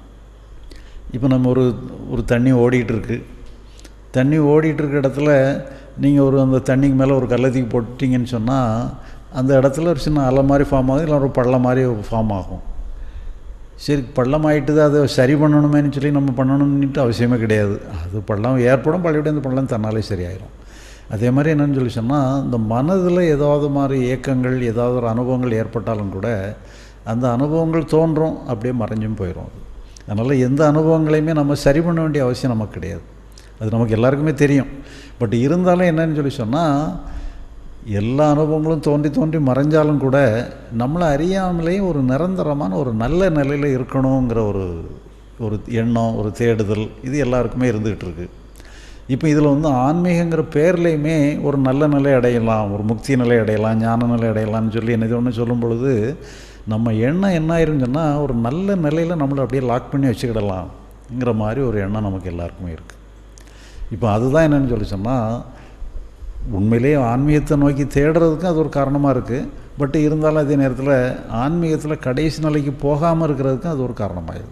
இப்போ நம்ம ஒரு ஒரு தண்ணி ஓடிட்டு இருக்கு தண்ணி ஓடிட்டு இருக்க இடத்துல நீங்கள் ஒரு அந்த தண்ணிக்கு மேலே ஒரு கள்ளத்துக்கு போட்டிங்கன்னு சொன்னால் அந்த இடத்துல ஒரு சின்ன அலை மாதிரி ஃபார்ம் ஆகும் இல்லை ஒரு பள்ளம் மாதிரி ஃபார்ம் ஆகும் சரி பள்ளம் ஆகிட்டுது அதை சரி பண்ணணுமேனு சொல்லி நம்ம பண்ணணும்னுட்டு அவசியமே கிடையாது அது பள்ளம் ஏற்படும் பள்ளியோட அந்த பள்ளம் தன்னாலே சரியாயிடும் அதே மாதிரி என்னன்னு சொல்லி சொன்னால் இந்த மனதில் ஏதாவது மாதிரி இயக்கங்கள் ஏதாவது ஒரு அனுபவங்கள் ஏற்பட்டாலும் கூட அந்த அனுபவங்கள் தோன்றும் அப்படியே மறைஞ்சும் போயிடும் அது அதனால் எந்த அனுபவங்களையுமே நம்ம சரி பண்ண வேண்டிய அவசியம் நமக்கு கிடையாது அது நமக்கு எல்லாருக்குமே தெரியும் பட் இருந்தாலும் என்னன்னு சொல்லி சொன்னால் எல்லா அனுபவங்களும் தோன்றி தோன்றி மறைஞ்சாலும் கூட நம்மளை அறியாமலேயே ஒரு நிரந்தரமான ஒரு நல்ல நிலையில் இருக்கணுங்கிற ஒரு ஒரு எண்ணம் ஒரு தேடுதல் இது எல்லாருக்குமே இருந்துகிட்டு இருக்கு இப்போ இதில் வந்து ஆன்மீகங்கிற பேர்லேயுமே ஒரு நல்ல நிலை அடையலாம் ஒரு முக்தி நிலை அடையலாம் ஞான நிலை அடையலாம்னு சொல்லி என்னது ஒன்று சொல்லும் பொழுது நம்ம எண்ணம் என்ன ஆயிருன்னு சொன்னால் ஒரு நல்ல நிலையில் நம்மளை அப்படியே லாக் பண்ணி வச்சுக்கிடலாம்ங்கிற மாதிரி ஒரு எண்ணம் நமக்கு எல்லாருக்குமே இருக்குது இப்போ அதுதான் என்னன்னு சொல்லி சொன்னால் உண்மையிலேயே ஆன்மீகத்தை நோக்கி தேடுறதுக்கும் அது ஒரு காரணமாக இருக்குது பட் இருந்தாலும் அதே நேரத்தில் ஆன்மீகத்தில் கடைசி நிலைக்கு போகாமல் இருக்கிறதுக்கும் அது ஒரு காரணமாயிடுது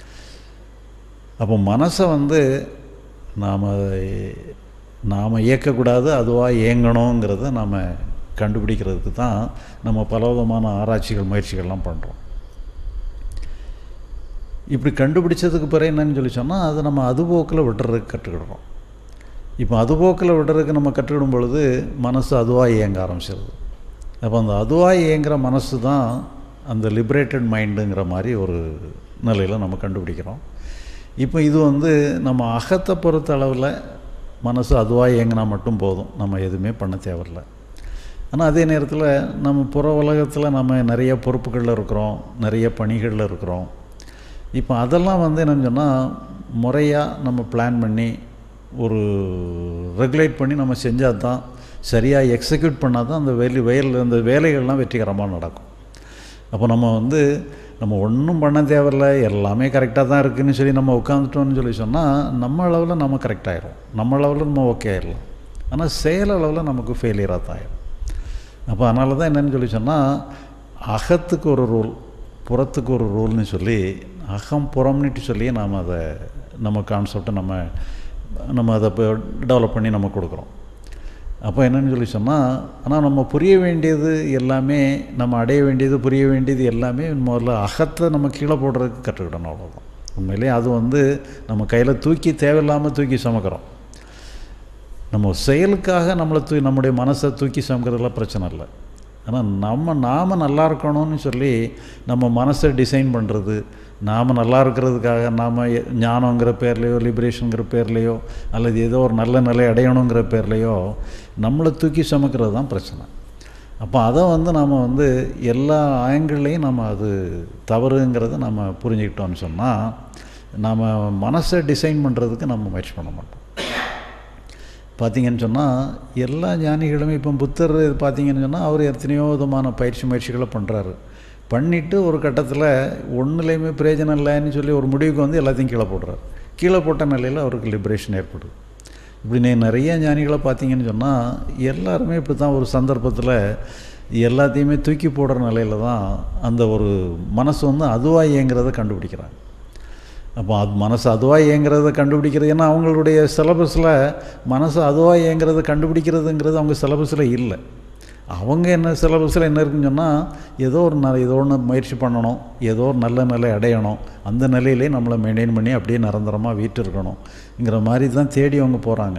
அப்போ மனசை வந்து நாம் நாம் இயக்கக்கூடாது அதுவாக இயங்கணுங்கிறத நாம் கண்டுபிடிக்கிறதுக்கு தான் நம்ம பலவிதமான ஆராய்ச்சிகள் முயற்சிகள்லாம் பண்ணுறோம் இப்படி கண்டுபிடிச்சதுக்கு பிறகு என்னன்னு சொல்லி சொன்னால் அதை நம்ம அதுபோக்கில் விட்டுறதுக்கு கற்றுக்கிடுறோம் இப்போ அதுபோக்கில் விடுறதுக்கு நம்ம கற்றுக்கிடும் பொழுது மனசு அதுவாக இயங்க ஆரம்பிச்சிருது அப்போ அந்த அதுவாக இயங்குகிற மனசு தான் அந்த லிபரேட்டட் மைண்டுங்கிற மாதிரி ஒரு நிலையில் நம்ம கண்டுபிடிக்கிறோம் இப்போ இது வந்து நம்ம அகத்தை பொறுத்த அளவில் மனசு அதுவாக இயங்கினா மட்டும் போதும் நம்ம எதுவுமே பண்ண தேவையில்ல ஆனால் அதே நேரத்தில் நம்ம புற உலகத்தில் நம்ம நிறைய பொறுப்புகளில் இருக்கிறோம் நிறைய பணிகளில் இருக்கிறோம் இப்போ அதெல்லாம் வந்து என்னன்னு சொன்னால் முறையாக நம்ம பிளான் பண்ணி ஒரு ரெகுலேட் பண்ணி நம்ம செஞ்சால் தான் சரியாக எக்ஸிக்யூட் பண்ணால் தான் அந்த வேலி வயல் அந்த வேலைகள்லாம் வெற்றிகரமாக நடக்கும் அப்போ நம்ம வந்து நம்ம ஒன்றும் பண்ண தேவையில்ல எல்லாமே கரெக்டாக தான் இருக்குதுன்னு சொல்லி நம்ம உட்காந்துட்டோம்னு சொல்லி சொன்னால் நம்ம அளவில் நம்ம கரெக்டாகிடும் நம்ம அளவில் நம்ம ஓகே ஆயிடலாம் ஆனால் செயல் அளவில் நமக்கு ஃபெயிலியராக தான் ஆயிடும் அப்போ அதனால தான் என்னென்னு சொல்லி சொன்னால் அகத்துக்கு ஒரு ரூல் புறத்துக்கு ஒரு ரூல்னு சொல்லி அகம் புறம்னுட்டு சொல்லி நாம் அதை நம்ம கான்செப்டை நம்ம நம்ம அதை இப்போ டெவலப் பண்ணி நம்ம கொடுக்குறோம் அப்போ என்னன்னு சொல்லி சொன்னால் ஆனால் நம்ம புரிய வேண்டியது எல்லாமே நம்ம அடைய வேண்டியது புரிய வேண்டியது எல்லாமே முதல்ல அகத்தை நம்ம கீழே போடுறதுக்கு கற்றுக்கிடணும் அவ்வளோதான் உண்மையிலே அது வந்து நம்ம கையில் தூக்கி தேவையில்லாமல் தூக்கி சுமக்கிறோம் நம்ம செயலுக்காக நம்மளை தூ நம்முடைய மனசை தூக்கி சுமக்கிறதுலாம் பிரச்சனை இல்லை ஆனால் நம்ம நாம் நல்லா இருக்கணும்னு சொல்லி நம்ம மனசை டிசைன் பண்ணுறது நாம் நல்லா இருக்கிறதுக்காக நாம் ஞானங்கிற பேர்லேயோ லிபரேஷனுங்கிற பேர்லேயோ அல்லது ஏதோ ஒரு நல்ல நிலை அடையணுங்கிற பேர்லேயோ நம்மளை தூக்கி சுமக்கிறது தான் பிரச்சனை அப்போ அதை வந்து நாம் வந்து எல்லா ஆங்கிள்லேயும் நம்ம அது தவறுங்கிறத நம்ம புரிஞ்சுக்கிட்டோம்னு சொன்னால் நாம் மனசை டிசைன் பண்ணுறதுக்கு நம்ம முயற்சி பண்ண மாட்டோம் பார்த்தீங்கன்னு சொன்னால் எல்லா ஞானிகளுமே இப்போ புத்தர் பார்த்தீங்கன்னு சொன்னால் அவர் எத்தனையோ விதமான பயிற்சி முயற்சிகளை பண்ணுறாரு பண்ணிவிட்டு ஒரு கட்டத்தில் ஒன்றுலேயுமே பிரயோஜனம் இல்லைன்னு சொல்லி ஒரு முடிவுக்கு வந்து எல்லாத்தையும் கீழே போடுறாரு கீழே போட்ட நிலையில் அவருக்கு லிபரேஷன் ஏற்படுது இப்படி நீ நிறைய ஞானிகளை பார்த்தீங்கன்னு சொன்னால் எல்லாருமே இப்படி தான் ஒரு சந்தர்ப்பத்தில் எல்லாத்தையுமே தூக்கி போடுற நிலையில் தான் அந்த ஒரு மனசு வந்து அதுவாக இயங்கிறத கண்டுபிடிக்கிறாங்க அப்போ அது மனசு அதுவாக இயங்கிறத கண்டுபிடிக்கிறது ஏன்னா அவங்களுடைய சிலபஸில் மனசு அதுவாக இயங்கிறத கண்டுபிடிக்கிறதுங்கிறது அவங்க சிலபஸில் இல்லை அவங்க என்ன சிலபஸில் என்ன இருக்குன்னு சொன்னால் ஏதோ ஒரு ந ஏதோ ஒன்று முயற்சி பண்ணணும் ஏதோ ஒரு நல்ல நிலை அடையணும் அந்த நிலையிலே நம்மளை மெயின்டைன் பண்ணி அப்படியே நிரந்தரமாக வீட்டு இருக்கணுங்கிற மாதிரி தான் தேடி அவங்க போகிறாங்க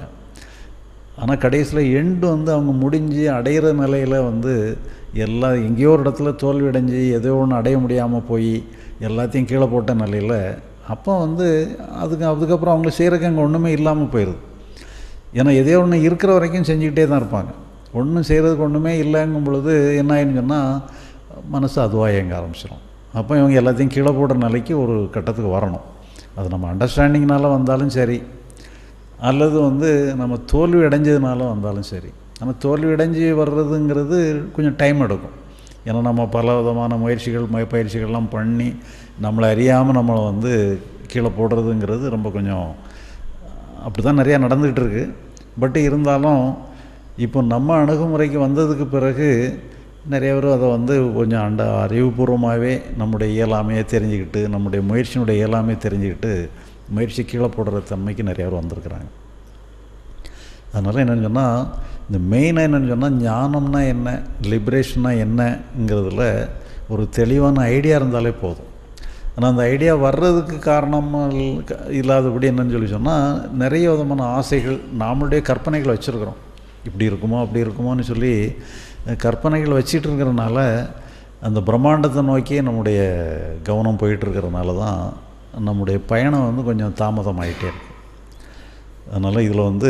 ஆனால் கடைசியில் எண்டு வந்து அவங்க முடிஞ்சு அடையிற நிலையில் வந்து எல்லா எங்கேயோ ஒரு இடத்துல தோல்வி அடைஞ்சு ஏதோ ஒன்று அடைய முடியாமல் போய் எல்லாத்தையும் கீழே போட்ட நிலையில் அப்போ வந்து அதுக்கு அதுக்கப்புறம் அவங்க செய்கிறக்கு அங்கே ஒன்றுமே இல்லாமல் போயிடுது ஏன்னா எதோ ஒன்று இருக்கிற வரைக்கும் செஞ்சுக்கிட்டே தான் இருப்பாங்க ஒன்றும் செய்கிறதுக்கு ஒன்றுமே இல்லைங்கும் பொழுது என்ன ஆயின்னு சொன்னால் மனசு அதுவாக இயங்க ஆரம்பிச்சிடும் அப்போ இவங்க எல்லாத்தையும் கீழே போடுற நிலைக்கு ஒரு கட்டத்துக்கு வரணும் அது நம்ம அண்டர்ஸ்டாண்டிங்னால வந்தாலும் சரி அல்லது வந்து நம்ம தோல்வி அடைஞ்சதுனால வந்தாலும் சரி ஆனால் தோல்வி அடைஞ்சு வர்றதுங்கிறது கொஞ்சம் டைம் எடுக்கும் ஏன்னா நம்ம பல விதமான முயற்சிகள் மய பயிற்சிகள்லாம் பண்ணி நம்மளை அறியாமல் நம்மளை வந்து கீழே போடுறதுங்கிறது ரொம்ப கொஞ்சம் அப்படி தான் நிறையா நடந்துக்கிட்டு இருக்கு பட் இருந்தாலும் இப்போ நம்ம அணுகுமுறைக்கு வந்ததுக்கு பிறகு நிறைய பேர் அதை வந்து கொஞ்சம் அண்ட அறிவுபூர்வமாகவே நம்முடைய இயலாமையை தெரிஞ்சுக்கிட்டு நம்முடைய முயற்சியினுடைய இயலாமையை தெரிஞ்சுக்கிட்டு முயற்சி கீழே போடுற தன்மைக்கு நிறைய பேர் வந்திருக்கிறாங்க அதனால் என்னென்னு சொன்னால் இந்த மெயினாக என்னென்னு சொன்னால் ஞானம்னா என்ன லிபரேஷன்னா என்னங்கிறதுல ஒரு தெளிவான ஐடியா இருந்தாலே போதும் ஆனால் அந்த ஐடியா வர்றதுக்கு காரணம் இல்லாதபடி என்னன்னு சொல்லி சொன்னால் நிறைய விதமான ஆசைகள் நம்மளுடைய கற்பனைகளை வச்சுருக்குறோம் இப்படி இருக்குமோ அப்படி இருக்குமோன்னு சொல்லி கற்பனைகள் வச்சிட்டு இருக்கிறனால அந்த பிரம்மாண்டத்தை நோக்கி நம்முடைய கவனம் போயிட்டு இருக்கிறனால தான் நம்முடைய பயணம் வந்து கொஞ்சம் தாமதமாயிட்டே இருக்கு அதனால் இதில் வந்து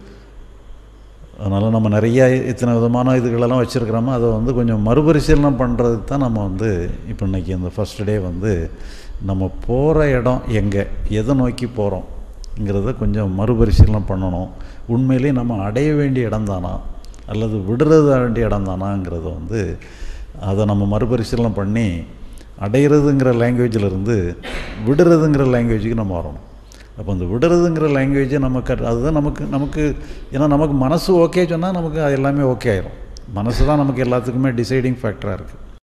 அதனால் நம்ம நிறையா இத்தனை விதமான இதுகளெல்லாம் வச்சுருக்கிறோமோ அதை வந்து கொஞ்சம் மறுபரிசீலனை பண்ணுறதுக்கு தான் நம்ம வந்து இப்போ இன்றைக்கி இந்த ஃபஸ்ட் டே வந்து நம்ம போகிற இடம் எங்கே எதை நோக்கி போகிறோங்கிறத கொஞ்சம் மறுபரிசீலனை பண்ணணும் உண்மையிலேயே நம்ம அடைய வேண்டிய இடம் தானா அல்லது விடுறது வேண்டிய இடம் தானாங்கிறத வந்து அதை நம்ம மறுபரிசீலனை பண்ணி அடையிறதுங்கிற லாங்குவேஜில் இருந்து விடுறதுங்கிற லாங்குவேஜுக்கு நம்ம வரணும் அப்போ அந்த விடுறதுங்கிற லாங்குவேஜை நம்ம கட் அதுதான் நமக்கு நமக்கு ஏன்னா நமக்கு மனசு ஓகே சொன்னால் நமக்கு அது எல்லாமே ஓகே ஆயிரும் மனசு தான் நமக்கு எல்லாத்துக்குமே டிசைடிங் ஃபேக்டராக இருக்குது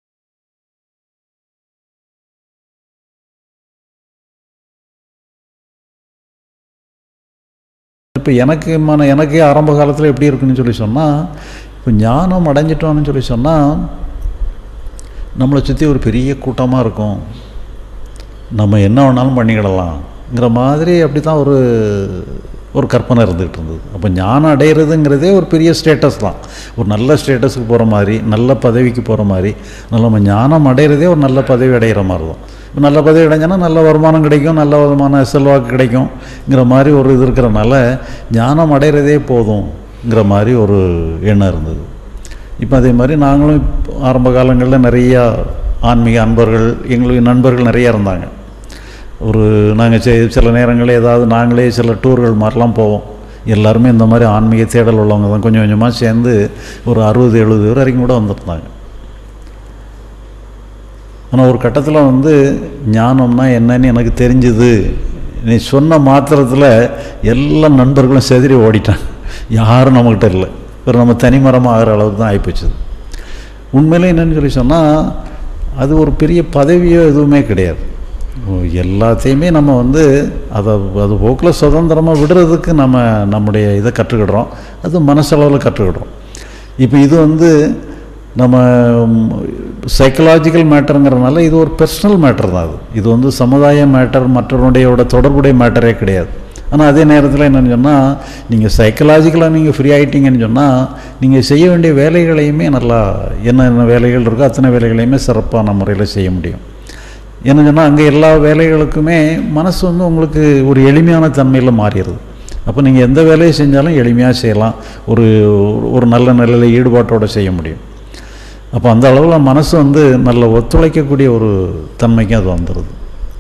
இப்போ எனக்கு மன எனக்கே ஆரம்ப காலத்தில் எப்படி இருக்குன்னு சொல்லி சொன்னால் இப்போ ஞானம் அடைஞ்சிட்டோம்னு சொல்லி சொன்னால் நம்மளை சுற்றி ஒரு பெரிய கூட்டமாக இருக்கும் நம்ம என்ன வேணாலும் பண்ணிக்கிடலாம்ங்கிற மாதிரி அப்படி தான் ஒரு ஒரு கற்பனை இருந்துகிட்டு இருந்தது அப்போ ஞானம் அடையிறதுங்கிறதே ஒரு பெரிய ஸ்டேட்டஸ் தான் ஒரு நல்ல ஸ்டேட்டஸுக்கு போகிற மாதிரி நல்ல பதவிக்கு போகிற மாதிரி நல்ல நம்ம ஞானம் அடையிறதே ஒரு நல்ல பதவி அடைகிற மாதிரி தான் இப்போ நல்ல பதவி அடைஞ்சோன்னா நல்ல வருமானம் கிடைக்கும் நல்ல விதமான செல்வாக்கு கிடைக்கும்ங்கிற மாதிரி ஒரு இது இருக்கிறனால ஞானம் அடையிறதே போதுங்கிற மாதிரி ஒரு எண்ணம் இருந்தது இப்போ அதே மாதிரி நாங்களும் ஆரம்ப காலங்களில் நிறையா ஆன்மீக அன்பர்கள் எங்களுக்கு நண்பர்கள் நிறையா இருந்தாங்க ஒரு நாங்கள் சில நேரங்களில் ஏதாவது நாங்களே சில டூர்கள் மாதிரிலாம் போவோம் எல்லாருமே இந்த மாதிரி ஆன்மீக தேடல் உள்ளவங்க தான் கொஞ்சம் கொஞ்சமாக சேர்ந்து ஒரு அறுபது எழுபது பேர் வரைக்கும் கூட வந்துருந்தாங்க ஆனால் ஒரு கட்டத்தில் வந்து ஞானம்னா என்னன்னு எனக்கு தெரிஞ்சுது நீ சொன்ன மாத்திரத்தில் எல்லா நண்பர்களும் செதறி ஓடிட்டாங்க யாரும் நம்மக்கிட்ட இல்லை ஒரு நம்ம தனிமரமாக ஆகிற அளவுக்கு தான் ஆகிப்போச்சுது உண்மையிலே என்னென்னு சொல்லி சொன்னால் அது ஒரு பெரிய பதவியோ எதுவுமே கிடையாது எல்லாத்தையுமே நம்ம வந்து அதை அது போக்கில் சுதந்திரமாக விடுறதுக்கு நம்ம நம்முடைய இதை கற்றுக்கிடுறோம் அது மனசளவில் கற்றுக்கிடுறோம் இப்போ இது வந்து நம்ம சைக்கலாஜிக்கல் மேட்டருங்கிறனால இது ஒரு பர்சனல் மேட்டர் தான் அது இது வந்து சமுதாய மேட்டர் மற்றவருடையோட தொடர்புடைய மேட்டரே கிடையாது ஆனால் அதே நேரத்தில் என்னென்னு சொன்னால் நீங்கள் சைக்கலாஜிக்கலாக நீங்கள் ஃப்ரீ ஆகிட்டீங்கன்னு சொன்னால் நீங்கள் செய்ய வேண்டிய வேலைகளையுமே நல்லா என்னென்ன வேலைகள் இருக்கோ அத்தனை வேலைகளையுமே சிறப்பான முறையில் செய்ய முடியும் என்ன சொன்னால் அங்கே எல்லா வேலைகளுக்குமே மனசு வந்து உங்களுக்கு ஒரு எளிமையான தன்மையில் மாறிடுது அப்போ நீங்கள் எந்த வேலையை செஞ்சாலும் எளிமையாக செய்யலாம் ஒரு ஒரு நல்ல நிலையில் ஈடுபாட்டோடு செய்ய முடியும் அப்போ அந்த அளவில் மனசு வந்து நல்ல ஒத்துழைக்கக்கூடிய ஒரு தன்மைக்கு அது வந்துடுது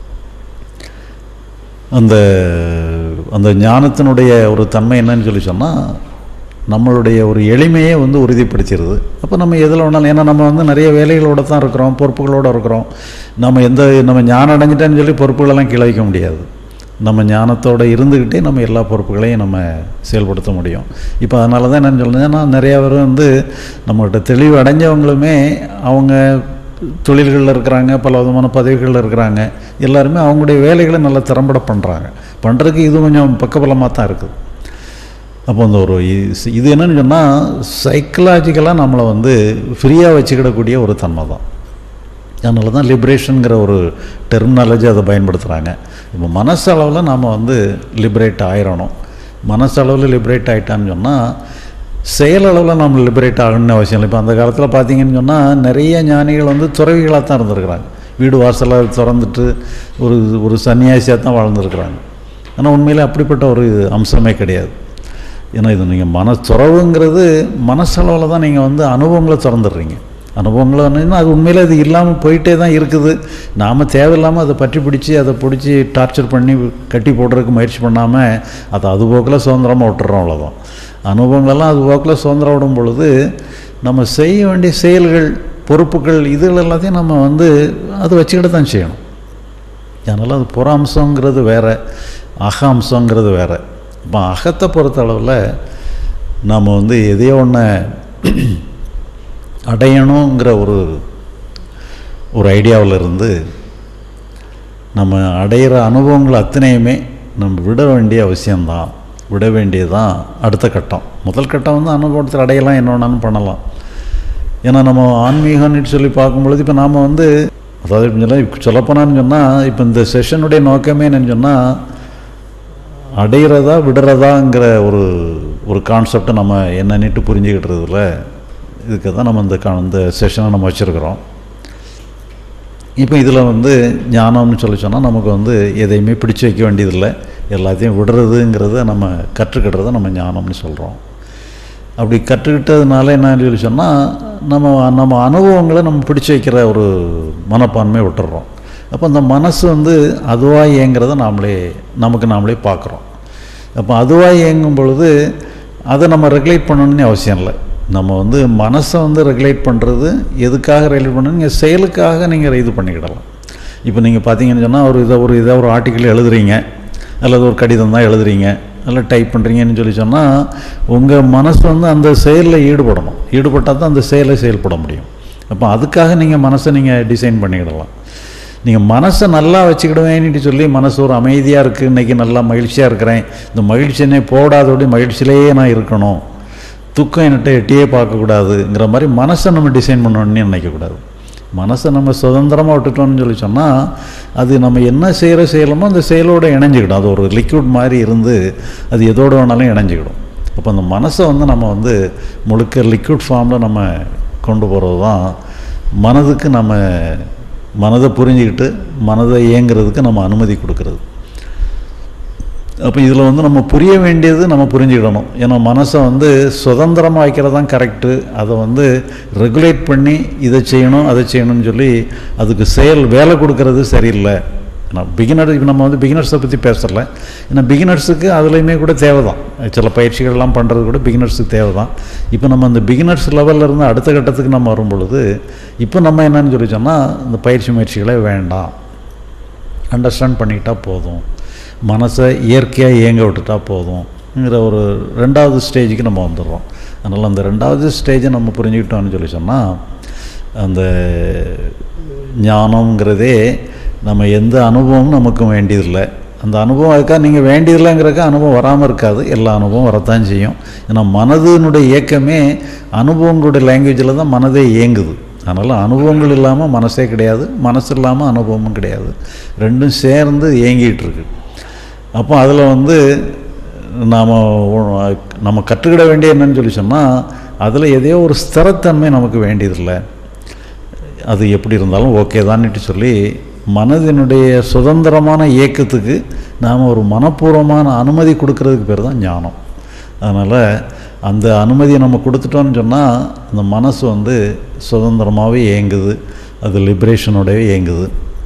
அந்த அந்த ஞானத்தினுடைய ஒரு தன்மை என்னன்னு சொல்லி சொன்னால் நம்மளுடைய ஒரு எளிமையை வந்து உறுதிப்படுத்திடுது அப்போ நம்ம எதில் வேணாலும் ஏன்னா நம்ம வந்து நிறைய வேலைகளோடு தான் இருக்கிறோம் பொறுப்புகளோடு இருக்கிறோம் நம்ம எந்த நம்ம ஞானம் அடைஞ்சிட்டேன்னு சொல்லி பொறுப்புகளெல்லாம் கீழே வைக்க முடியாது நம்ம ஞானத்தோடு இருந்துக்கிட்டே நம்ம எல்லா பொறுப்புகளையும் நம்ம செயல்படுத்த முடியும் இப்போ அதனால தான் என்னென்னு சொல்லுங்கன்னா நிறையா பேர் வந்து நம்மகிட்ட தெளிவு அடைஞ்சவங்களுமே அவங்க தொழில்களில் இருக்கிறாங்க பல விதமான பதவிகளில் இருக்கிறாங்க எல்லாருமே அவங்களுடைய வேலைகளை நல்லா திறம்பட பண்ணுறாங்க பண்ணுறதுக்கு இது கொஞ்சம் பக்கபலமாக தான் இருக்குது அப்போ அந்த ஒரு இது என்னன்னு சொன்னால் சைக்கலாஜிக்கலாக நம்மளை வந்து ஃப்ரீயாக வச்சுக்கிடக்கூடிய ஒரு தன்மை தான் அதனால தான் லிபரேஷனுங்கிற ஒரு டெர்மினாலஜி அதை பயன்படுத்துகிறாங்க இப்போ மனசளவில் நாம் வந்து லிபரேட் ஆயிடணும் மனசளவில் லிபரேட் ஆகிட்டான்னு சொன்னால் செயலளவில் நம்ம லிபரேட் ஆகணும்னு அவசியம் இல்லை இப்போ அந்த காலத்தில் பார்த்தீங்கன்னு சொன்னால் நிறைய ஞானிகள் வந்து துறவிகளாக தான் இருந்திருக்கிறாங்க வீடு வாசலாக திறந்துட்டு ஒரு ஒரு சன்னியாசியாக தான் வாழ்ந்துருக்குறாங்க ஆனால் உண்மையில் அப்படிப்பட்ட ஒரு அம்சமே கிடையாது ஏன்னா இது நீங்கள் மன துறவுங்கிறது மனசளவில் தான் நீங்கள் வந்து அனுபவங்களை திறந்துடுறீங்க அனுபவங்களை என்னன்னா அது உண்மையில் அது இல்லாமல் போயிட்டே தான் இருக்குது நாம் தேவையில்லாமல் அதை பற்றி பிடிச்சி அதை பிடிச்சி டார்ச்சர் பண்ணி கட்டி போடுறதுக்கு முயற்சி பண்ணாமல் அதை அது போக்கில் சுதந்திரமாக விட்டுறோம் அவ்வளோதான் அனுபவங்களெல்லாம் அது போக்கில் சுதந்திரம் விடும் பொழுது நம்ம செய்ய வேண்டிய செயல்கள் பொறுப்புகள் இதுகள் எல்லாத்தையும் நம்ம வந்து அதை வச்சுக்கிட்டு தான் செய்யணும் அதனால் அது புற அம்சங்கிறது வேறு அக அம்சங்கிறது வேறு இப்போ அகத்தை பொறுத்த அளவில் நாம் வந்து எதையோ ஒன்று அடையணுங்கிற ஒரு ஒரு ஐடியாவில் இருந்து நம்ம அடையிற அனுபவங்கள் அத்தனையுமே நம்ம விட வேண்டிய அவசியம்தான் விட வேண்டியதுதான் அடுத்த கட்டம் முதல் கட்டம் வந்து அனுபவத்தில் அடையலாம் என்ன வேணாலும் பண்ணலாம் ஏன்னா நம்ம ஆன்மீகம்னு சொல்லி பார்க்கும்பொழுது இப்போ நாம் வந்து அதாவது இப்போ சொல்ல சொல்லப்போனான்னு சொன்னால் இப்போ இந்த செஷனுடைய நோக்கமே என்னன்னு சொன்னால் அடையிறதா விடுறதாங்கிற ஒரு ஒரு கான்செப்டை நம்ம என்னன்னுட்டு புரிஞ்சுக்கிட்டுறதுல இதுக்கு தான் நம்ம இந்த கா இந்த செஷனை நம்ம வச்சுருக்குறோம் இப்போ இதில் வந்து ஞானம்னு சொல்லி சொன்னால் நமக்கு வந்து எதையுமே பிடிச்சு வைக்க வேண்டியதில்லை எல்லாத்தையும் விடுறதுங்கிறத நம்ம கற்றுக்கிடுறத நம்ம ஞானம்னு சொல்கிறோம் அப்படி கற்றுக்கிட்டதுனால என்ன சொல்லி சொன்னால் நம்ம நம்ம அனுபவங்களை நம்ம பிடிச்சு வைக்கிற ஒரு மனப்பான்மையை விட்டுறோம் அப்போ அந்த மனசு வந்து அதுவாக இயங்கிறத நாமளே நமக்கு நாமளே பார்க்குறோம் அப்போ அதுவாக இயங்கும் பொழுது அதை நம்ம ரெகுலேட் பண்ணணும்னு அவசியம் இல்லை நம்ம வந்து மனசை வந்து ரெகுலேட் பண்ணுறது எதுக்காக ரெகுலேட் பண்ணணும் நீங்கள் செயலுக்காக நீங்கள் இது பண்ணிக்கிடலாம் இப்போ நீங்கள் பார்த்தீங்கன்னு சொன்னால் ஒரு இதை ஒரு இதை ஒரு ஆர்டிக்கிள் எழுதுறீங்க அல்லது ஒரு கடிதம் தான் எழுதுறீங்க அல்ல டைப் பண்ணுறீங்கன்னு சொல்லி சொன்னால் உங்கள் மனசு வந்து அந்த செயலில் ஈடுபடணும் ஈடுபட்டால் தான் அந்த செயலை செயல்பட முடியும் அப்போ அதுக்காக நீங்கள் மனசை நீங்கள் டிசைன் பண்ணிக்கிடலாம் நீங்கள் மனசை நல்லா வச்சுக்கிடுவேன்னுட்டு சொல்லி மனசு ஒரு அமைதியாக இருக்குது இன்றைக்கி நல்லா மகிழ்ச்சியாக இருக்கிறேன் இந்த மகிழ்ச்சினே போடாதபடி மகிழ்ச்சியிலேயே நான் இருக்கணும் துக்கம் என்கிட்ட எட்டியே பார்க்கக்கூடாதுங்கிற மாதிரி மனசை நம்ம டிசைன் பண்ணணும்னு நினைக்கக்கூடாது மனசை நம்ம சுதந்திரமாக விட்டுட்டோம்னு சொல்லி சொன்னால் அது நம்ம என்ன செய்கிற செயலுமோ அந்த செயலோடு இணைஞ்சிக்கிடும் அது ஒரு லிக்விட் மாதிரி இருந்து அது எதோடு வேணாலும் இணைஞ்சிக்கிடும் அப்போ அந்த மனசை வந்து நம்ம வந்து முழுக்க லிக்விட் ஃபார்மில் நம்ம கொண்டு போகிறது தான் மனதுக்கு நம்ம மனதை புரிஞ்சுக்கிட்டு மனதை இயங்கிறதுக்கு நம்ம அனுமதி கொடுக்கறது அப்போ இதில் வந்து நம்ம புரிய வேண்டியது நம்ம புரிஞ்சுக்கிடணும் ஏன்னா மனசை வந்து சுதந்திரமாக வைக்கிறது தான் கரெக்டு அதை வந்து ரெகுலேட் பண்ணி இதை செய்யணும் அதை செய்யணும்னு சொல்லி அதுக்கு செயல் வேலை கொடுக்கறது சரியில்லை ஏன்னா பிகினர் இப்போ நம்ம வந்து பிகினர்ஸை பற்றி பேசல ஏன்னா பிகினர்ஸுக்கு அதுலேயுமே கூட தேவை தான் சில பயிற்சிகள்லாம் பண்ணுறது கூட பிகினர்ஸுக்கு தேவை தான் இப்போ நம்ம அந்த பிகினர்ஸ் லெவலில் இருந்து அடுத்த கட்டத்துக்கு நம்ம வரும் பொழுது இப்போ நம்ம என்னன்னு சொல்லி சொன்னால் இந்த பயிற்சி முயற்சிகளே வேண்டாம் அண்டர்ஸ்டாண்ட் பண்ணிக்கிட்டால் போதும் மனசை இயற்கையாக இயங்க விட்டுட்டா போதும்ங்கிற ஒரு ரெண்டாவது ஸ்டேஜுக்கு நம்ம வந்துடுறோம் அதனால் அந்த ரெண்டாவது ஸ்டேஜை நம்ம புரிஞ்சுக்கிட்டோம்னு சொல்லி சொன்னால் அந்த ஞானங்கிறதே நம்ம எந்த அனுபவமும் நமக்கு வேண்டியதில்லை அந்த அனுபவம் அதுக்காக நீங்கள் வேண்டியதில்லைங்கிறக்க அனுபவம் வராமல் இருக்காது எல்லா அனுபவம் வரத்தான் செய்யும் ஏன்னா மனதினுடைய இயக்கமே அனுபவங்களுடைய லாங்குவேஜில் தான் மனதே இயங்குது அதனால் அனுபவங்கள் இல்லாமல் மனசே கிடையாது மனசு இல்லாமல் அனுபவமும் கிடையாது ரெண்டும் சேர்ந்து இயங்கிட்டு இருக்கு அப்போ அதில் வந்து நாம் நம்ம கற்றுக்கிட வேண்டிய என்னன்னு சொல்லி சொன்னால் அதில் எதையோ ஒரு ஸ்திரத்தன்மை நமக்கு வேண்டியதில்லை அது எப்படி இருந்தாலும் ஓகே தான்னுட்டு சொல்லி மனதினுடைய சுதந்திரமான இயக்கத்துக்கு நாம் ஒரு மனப்பூர்வமான அனுமதி கொடுக்கறதுக்கு பேர் தான் ஞானம் அதனால் அந்த அனுமதியை நம்ம கொடுத்துட்டோம்னு சொன்னால் அந்த மனசு வந்து சுதந்திரமாகவே இயங்குது அது லிபரேஷனோடவே இயங்குது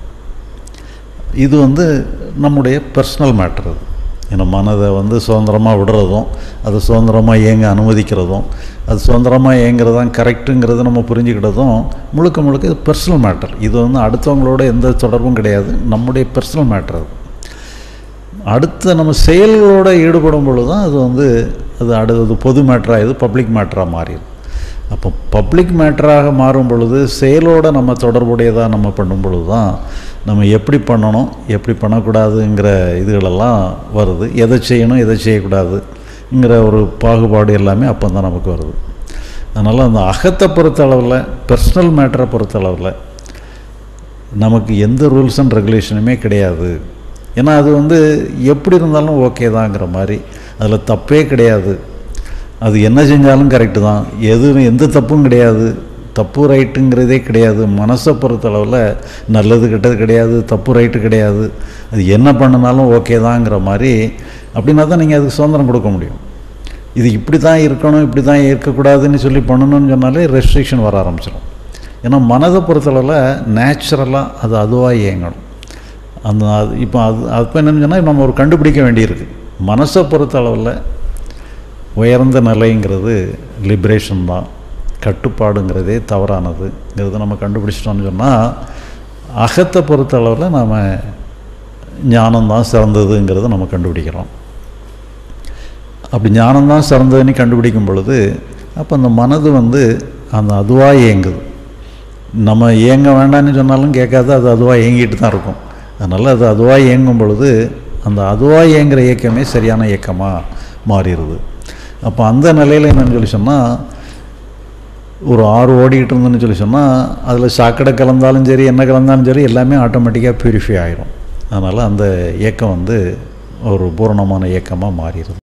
இது வந்து நம்முடைய பர்சனல் மேட்ரு அது ஏன்னா மனதை வந்து சுதந்திரமாக விடுறதும் அது சுதந்திரமாக இயங்க அனுமதிக்கிறதும் அது சுதந்திரமாக இயங்குறதான் கரெக்டுங்கிறத நம்ம புரிஞ்சுக்கிட்டதும் முழுக்க முழுக்க இது பர்சனல் மேட்டர் இது வந்து அடுத்தவங்களோட எந்த தொடர்பும் கிடையாது நம்முடைய பர்சனல் மேட்டர் அது அடுத்த நம்ம செயல்களோட ஈடுபடும் பொழுது தான் அது வந்து அது அடுத்தது பொது மேட்டராக இது பப்ளிக் மேட்டராக மாறிடும் அப்போ பப்ளிக் மேட்டராக மாறும் பொழுது செயலோடு நம்ம தொடர்புடையதாக நம்ம பண்ணும் பொழுது தான் நம்ம எப்படி பண்ணணும் எப்படி பண்ணக்கூடாதுங்கிற இதுகளெல்லாம் வருது எதை செய்யணும் எதை செய்யக்கூடாதுங்கிற ஒரு பாகுபாடு எல்லாமே அப்போ தான் நமக்கு வருது அதனால் அந்த அகத்தை பொறுத்த அளவில் பர்சனல் மேட்டரை பொறுத்த அளவில் நமக்கு எந்த ரூல்ஸ் அண்ட் ரெகுலேஷனுமே கிடையாது ஏன்னா அது வந்து எப்படி இருந்தாலும் ஓகே தாங்கிற மாதிரி அதில் தப்பே கிடையாது அது என்ன செஞ்சாலும் கரெக்டு தான் எது எந்த தப்பும் கிடையாது தப்பு ரைட்டுங்கிறதே கிடையாது மனசை பொறுத்தளவில் நல்லது கெட்டது கிடையாது தப்பு ரைட்டு கிடையாது அது என்ன பண்ணினாலும் ஓகே தாங்கிற மாதிரி அப்படின்னா தான் நீங்கள் அதுக்கு சுதந்திரம் கொடுக்க முடியும் இது இப்படி தான் இருக்கணும் இப்படி தான் இருக்கக்கூடாதுன்னு சொல்லி பண்ணணும்னு சொன்னாலே ரெஸ்ட்ரிக்ஷன் வர ஆரம்பிச்சிடும் ஏன்னா மனதை பொறுத்தளவில் நேச்சுரலாக அது அதுவாக இயங்கணும் அந்த அது இப்போ அது அப்போ என்னன்னு சொன்னால் நம்ம ஒரு கண்டுபிடிக்க வேண்டியிருக்கு மனசை பொறுத்தளவில் உயர்ந்த நிலைங்கிறது லிபரேஷன் தான் கட்டுப்பாடுங்கிறதே தவறானதுங்கிறத நம்ம கண்டுபிடிச்சிட்டோம்னு சொன்னால் அகத்தை பொறுத்தளவில் நாம் ஞானம்தான் சிறந்ததுங்கிறத நம்ம கண்டுபிடிக்கிறோம் அப்படி ஞானம்தான் சிறந்ததுன்னு கண்டுபிடிக்கும் பொழுது அப்போ அந்த மனது வந்து அந்த அதுவாக இயங்குது நம்ம இயங்க வேண்டாம்னு சொன்னாலும் கேட்காது அது அதுவாக இயங்கிட்டு தான் இருக்கும் அதனால் அது அதுவாக இயங்கும் பொழுது அந்த அதுவாக இயங்குகிற இயக்கமே சரியான இயக்கமாக மாறிடுது அப்போ அந்த நிலையில் என்னன்னு சொல்லி சொன்னால் ஒரு ஆறு ஓடிக்கிட்டு இருந்தோன்னு சொல்லி சொன்னால் அதில் சாக்கடை கலந்தாலும் சரி என்ன கலந்தாலும் சரி எல்லாமே ஆட்டோமேட்டிக்காக ப்யூரிஃபை ஆயிரும் அதனால் அந்த இயக்கம் வந்து ஒரு பூரணமான இயக்கமாக மாறிடுது